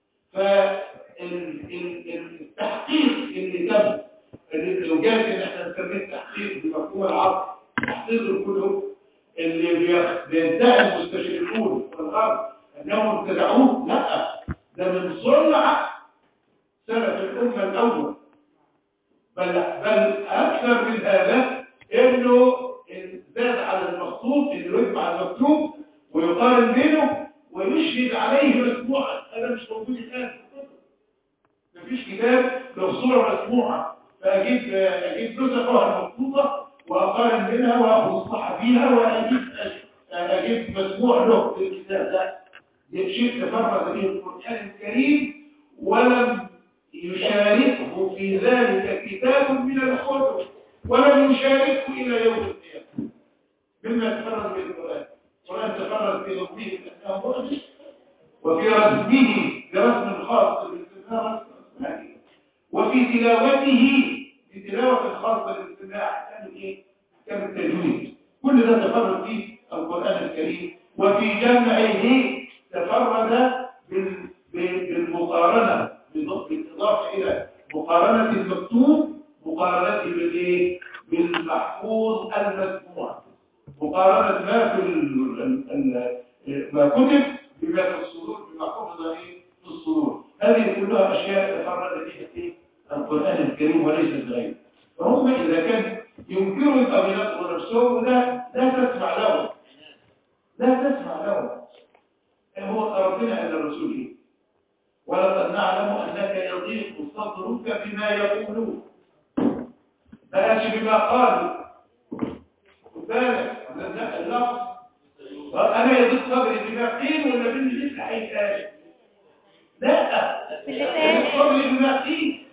فالتحقيق اللي تم اللي لو جاءت ان احنا نسميه التحقيق بمفهوم العصر تحقيق الكتب اللي بيدعي المستشرقون في الغرب انهم ابتدعوه لا ده من صنع سلف الأمة الأول بل, بل أكثر من هذا إنه زاد على المخطوط إنه يجمع المكتوب ويقارن بينه ويشهد عليه مسموعا هذا مش موجود الآن في الكتب مفيش كتاب له صورة مسموعة فأجيب أجيب نسخها المخطوطة وأقارن بينها وأخذ الصحة فيها وأجيب أجيب مسموع له في الكتاب ده شيء تفرد به القرآن الكريم ولم يشاركه في ذلك كتاب من الكتب ولم يشاركه إلى يوم القيامة مما تفرد به القرآن القرآن تفرد في نظمه بأنه مؤمن وفي رسمه برسم خاص بالاستماع وفي تلاوته في تلاوة خاصة بالاستماع كان ايه؟ كان التجويد كل ده تفرد فيه القرآن الكريم وفي جمعه تفرد بالمقارنة بالإضافة إلى مقارنة المكتوب مقارنته بالإيه؟ بالمحفوظ المسموع مقارنة ما في ما كتب بما في الصدور بما حفظ في الصدور هذه كلها أشياء تفرد بها في القرآن الكريم وليس غيره فهم إذا كان يمكنهم أن ينقلوا نفسهم لا لا تسمع لهم لا تسمع لهم هو ربنا إلى الرسول إيه؟ ولقد نعلم أنك يضيق صدرك بما يقولون ما قالش بما قالوا بالك اللفظ أنا يضيق صدري بما قيل ولا باللي لسه هيتقال لا يضيق صدري بما قيل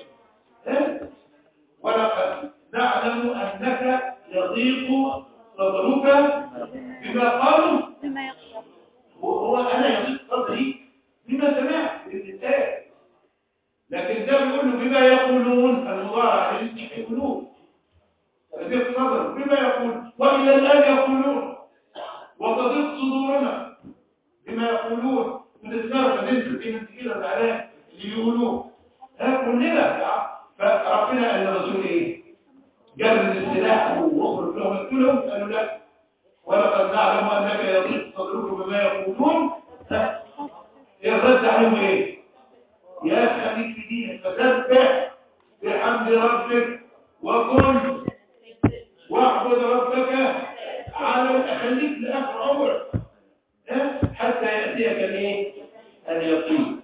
ولقد نعلم أنك يضيق صدرك بما قالوا بما يقصد هو انا يضيق صدري بما سمعت بالكتاب لكن ده بيقول له بما يقولون المضارع اللي يقولون يضيق صدر بما يقول والى الان يقولون وتضيق صدورنا بما يقولون ونتنرفز انت في من كده زعلان اللي يقولوه ها كلنا فربنا قال للرسول ايه جرد السلاح واخرج لهم اقتلهم قالوا لا ولقد نعلم انك يضيق صدرك بما يقولون الرد عليهم ايه يا خليك في دينك فسبح بحمد ربك وكن واعبد ربك على خليك لاخر عمرك حتى ياتيك الايه اليقين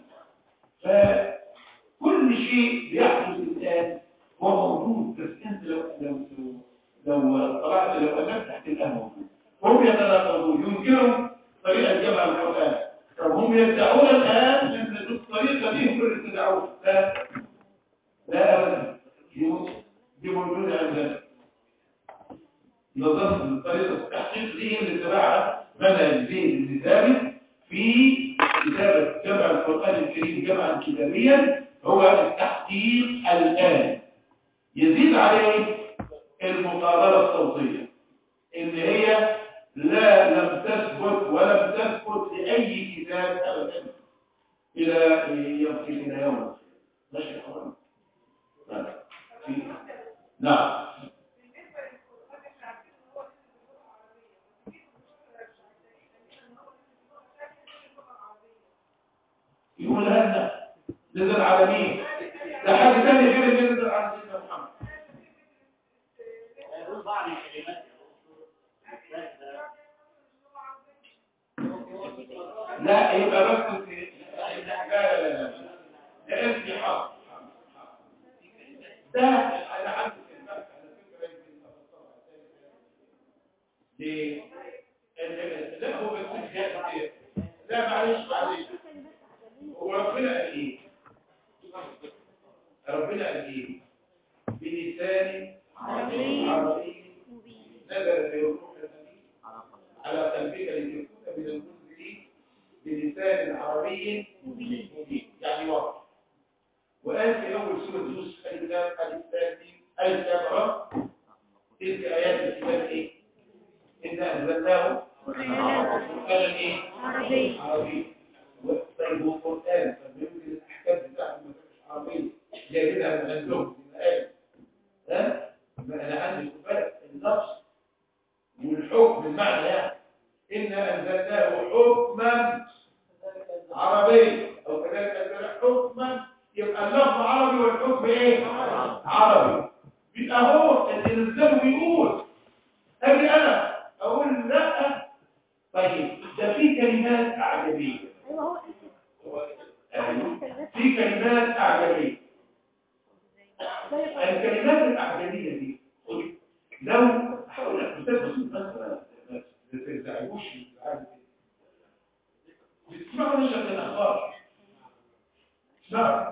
فكل شيء بيحدث الان هو موجود بس انت لو لو لو طلعت لو قلبت تحت الان موجود هم يتناقضون ينكروا طريقه جمع القران هم يدعون الان ان الطريقه دي هم اللي تدعوها لا لا ابدا دي موجوده عندنا نظام طريقه التحقيق دي اللي اتبعها منهج زين بن ثابت في كتابه جمع القران الكريم جمعا كتابيا هو التحقيق الان يزيد عليه المقابله الصوتيه ان هي لا لم تثبت ولم تثبت لأي كتاب أبدا إلى يمكن إلى يوم ماشي حرام نعم بعض الكلمات يا لا يبقى بس في لا لا لا لا ده اسمي حق ده انا عندي كلمات على فكره يمكن افسرها ليه؟ ال- لا هو بس كتير لا معلش معلش هو ربنا قال ايه؟ ربنا قال ايه؟ بلسان عربي عربي مبين نزل في روح النبي على قلبك لتكون من المنزلين بلسان عربي مبين مبين يعني واضح وقال في اول سوره يوسف الف لام الف لام ميم الف لام را تلك ايات الكتاب ايه؟ انا انزلناه قرانا ايه؟ عربي عربي طيب هو القران طب يمكن الاحكام بتاعته ما كانتش عربيه جايبينها من عندهم من الايه ها؟ ما انا عندي خد بالك النص والحكم المعنى يعني إنا أنزلناه حكما عربي أو كذلك أنزل حكما يبقى اللفظ عربي والحكم إيه؟ عربي يبقى هو اللي نزله بيقول أجي أنا أقول لا طيب ده في كلمات أعجمية ايوه هو أيوه. في كلمات أعجمية الكلمات الأعجمية دي لو حاول أستاذ بسيط مثلا ما تنزعجوش من العالم بتسمعوا نشرة الأخبار اسمعوا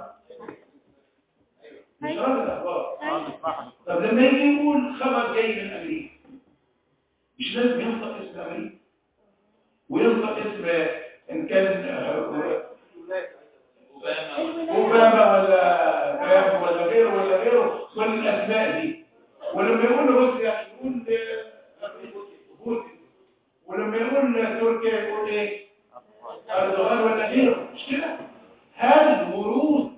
نشرات الأخبار طب لما يجي يقول خبر جاي من أمريكا مش لازم ينطق اسم أمريكا وينطق اسم إن كان آه، اوباما ولا ترامب ولا غيره ولا غيره كل الاسماء دي ولما يقول روسيا يقول آه، بوتين ولما يقول تركيا يقول ايه اردوغان ولا غيره مش كده هل ورود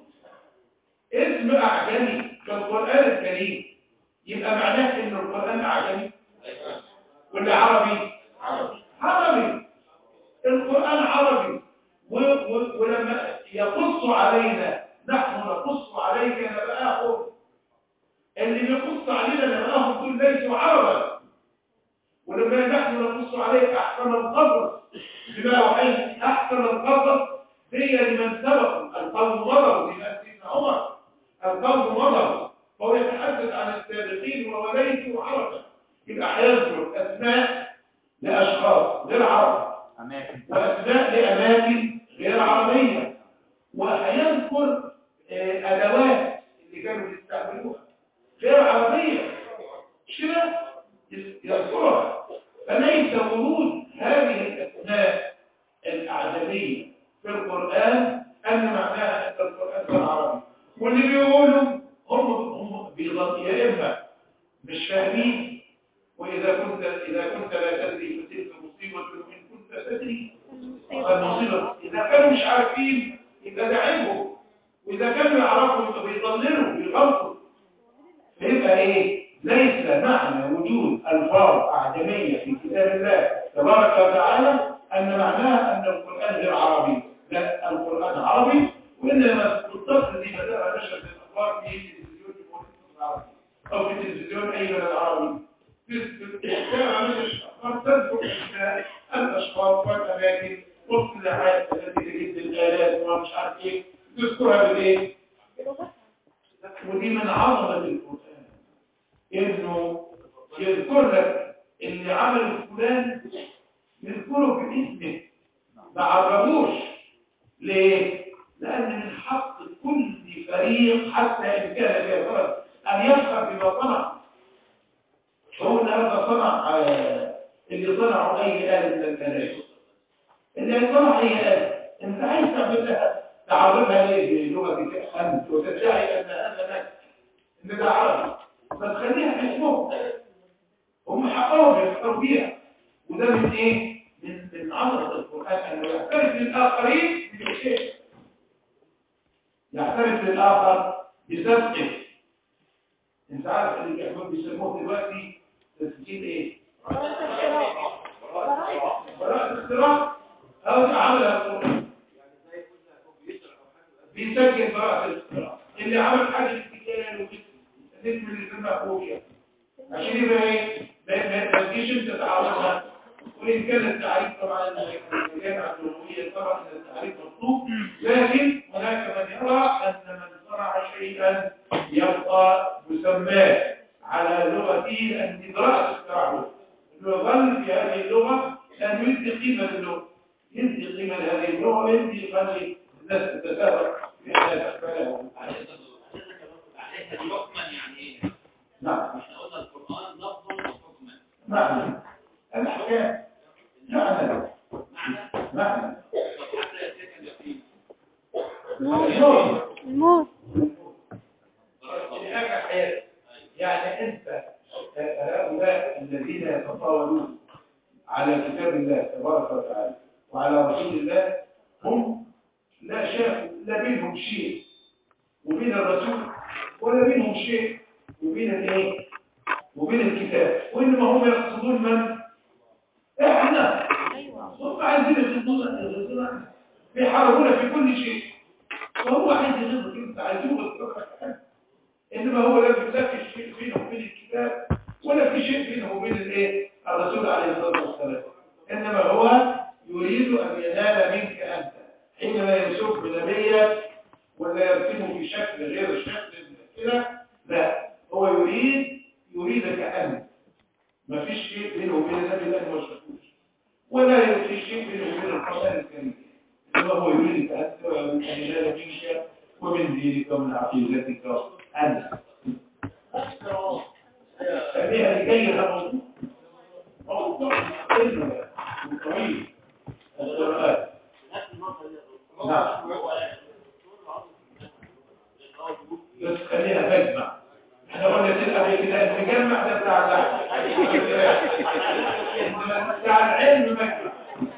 اسم اعجمي في القران الكريم يبقى معناه ان القران اعجمي ولا عربي عربي القران عربي و- و- ولما يقص علينا نحن نقص عليك نبأهم اللي بيقص علينا نبأهم دول ليسوا عربا ولما نحن نقص عليك أحسن القصص بما أوحينا أحسن القصص هي لمن سبق القوم مضوا لمن سيدنا عمر القوم مضوا فهو يتحدث عن السابقين وهو ليسوا عربا يبقى هيذكر أسماء لأشخاص غير عرب أماكن وأسماء لأماكن غير عربية وهيذكر آه، أدوات اللي كانوا بيستعملوها غير عربية مش كده؟ يذكرها فليس ورود هذه الأسماء الأعجمية في القرآن أن معناها أن القرآن غير عربي واللي بيقولوا هم هم بيظن يا إما مش فاهمين وإذا كنت إذا كنت لا تدري فتلك مصيبة وإن كنت تدري فالمصيبة إذا كانوا مش عارفين يبقى ده عيبهم وإذا كانوا يعرفوا يبقى بيضللوا بيغلطوا فيبقى إيه؟ ليس معنى وجود ألفاظ أعجمية في كتاب الله تبارك وتعالى أن معناها أن القرآن غير عربي لا القرآن عربي وإنما الطفل دي بدأ نشر في الأخبار في التلفزيون في العربي أو في التلفزيون أي بلد عربي كان من الأخبار تذكر أسماء الأشخاص والأماكن والصلاحات التي تجد الآلات ومش عارف إيه تذكرها بالإيه؟ ودي من عظمة القرآن إنه يذكر لك اللي عمل فلان يذكره باسمه ما عرفوش ليه؟ لأن من حق كل فريق حتى إن كان كافرا أن يفخر بما صنع هو النهارده صنع آه، اللي صنعوا أي آلة من الآلات اللي صنع أي آلة أنت عايز تعملها تعرفها ليه بلغتك أنت وتدعي أن هذا لك إن ده عربي بس خليها اسمه هم حقهم يفكروا بيها وده من إيه؟ من من عظمة القرآن أنه يعترف للآخرين بشيء يعترف للآخر بسبقه انت عارف اللي بيحبون بيسموه دلوقتي تسجيل ايه؟ براءة اختراع او عملها القرآن بيسجل براءة الاختراع اللي عمل حاجة في الكيان وجسم الاسم اللي سمى فوبيا عشان يبقى ايه ما ما- ما تجيش انت تعرضها وان كان التعريف طبعا الكليات اللغويه طبعا التعريف مطلوب لكن هناك من يرى ان من صنع شيئا يبقى مسماه على لغته الندراء استراحه انه يظل في هذه اللغه لانه يدي قيمه للغه يدي قيمه لهذه اللغه ويدي يخلي الناس تتساهل في حياتها حكما يعني ايه؟ نعم احنا قلنا القرآن لفظا وحكما معنى الأحكام معنى معنى معنى طب حتى يتم اليقين الموت الموت انتهاك حياتك يعني أنت هؤلاء الذين يتطاولون على كتاب الله تبارك وتعالى وعلى رسول الله هم لا شافوا لا بينهم شيء وبين الرسول ولا بينهم شيء وبين الايه وبين الكتاب وانما هم يقصدون من احنا هم عايزين يقصدون بيحاربونا في كل شيء فهو عايز يغضب انت عايزين يغضبك انما هو لا بيسافر شيء بينه وبين الكتاب ولا في شيء بينه وبين الايه الرسول عليه الصلاه والسلام انما هو يريد ان ينال منك انت حينما يسب نبيا ولا يرسمه في شكل غير شكل كده لا هو يريد يريدك انت ما فيش شيء بينه وبين النبي لانه ما شافوش ولا في شيء بينه وبين القران الكريم انما هو يريدك انت وان ينال منك ومن دينك ومن عقيدتك انت خليها لكي موضوع موضوع علم طويل القرآن نفس النقطة دي نعم هو الدكتور عاطف هو بيقول بس خليها تجمع احنا قلنا تلقى كده المجمع ده بتاع اللحم بتاع العلم مجمع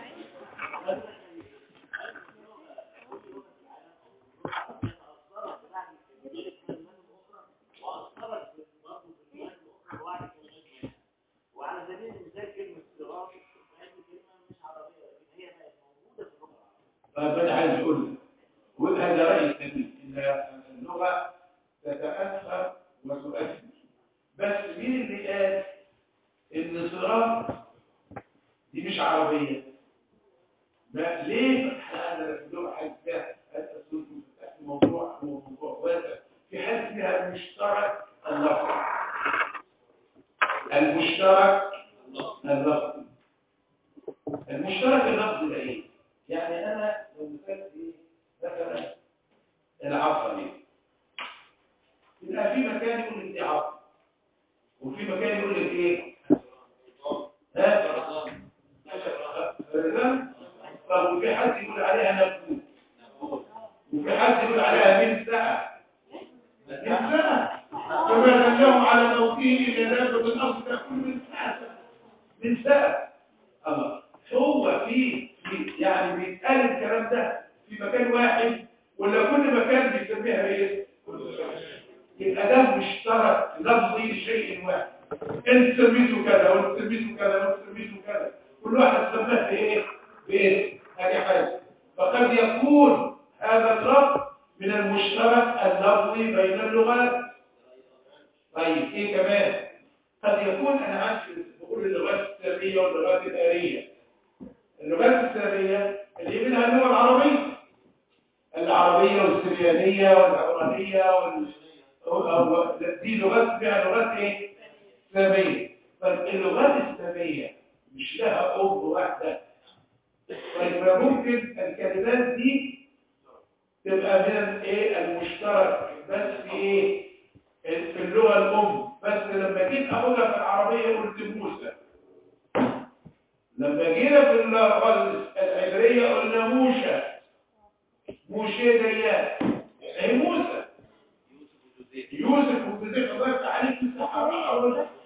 وعلى سبيل المثال كلمة صغار هذه كلمة مش عربية لكن هي بقت موجودة في اللغة العربية طيب انا عايز اقول لك وهذا رايي السليم ان اللغه تتاثر وتؤثر بس مين اللي قال ان صراط دي مش عربيه ما ليه انا في اللغه حاجه التصوير في موضوع هو موضوع واسع في حاجه اسمها المشترك اللفظي المشترك اللفظي المشترك اللفظي ده ايه يعني انا لو مثلت ايه مثلا العصا دي يبقى في مكان يقول لك دي عصا وفي مكان يقول لك ايه ها فرزان طب وفي حد يقول عليها نبوت وفي حد يقول عليها من ساعة من ساعة كما دلهم على موته إذا دابة الأرض تأكل من ساعة من ساعة الله هو في في- يعني بيتقال الكلام ده في مكان واحد ولا كل مكان بيسميها ايه يبقى ده مشترك لفظي لشيء واحد انت سميته كذا وانت سميته كذا وانت سميته كذا كل واحد سماه بايه بايه هذه حاجه فقد يكون هذا اللفظ من المشترك اللفظي بين اللغات طيب ايه كمان قد يكون انا عارف بقول اللغات الساميه واللغات الآلية اللغات الساميه اللي منها اللغه العربيه العربيه والسريانيه والعبرانيه وال أو- دي لغات فيها لغات ايه ساميه طيب اللغات الساميه مش لها ام واحده طيب فممكن الكلمات دي تبقى من الايه المشترك بس في ايه في اللغه الام بس لما جيت اقولها في العربيه قلت موسى لما جينا في اللغه العبريه قلنا موشى موشى ديان ايه موسى يوسف وجوزيف يوسف وجوزيف الله يفتح عليك في الصحراء أو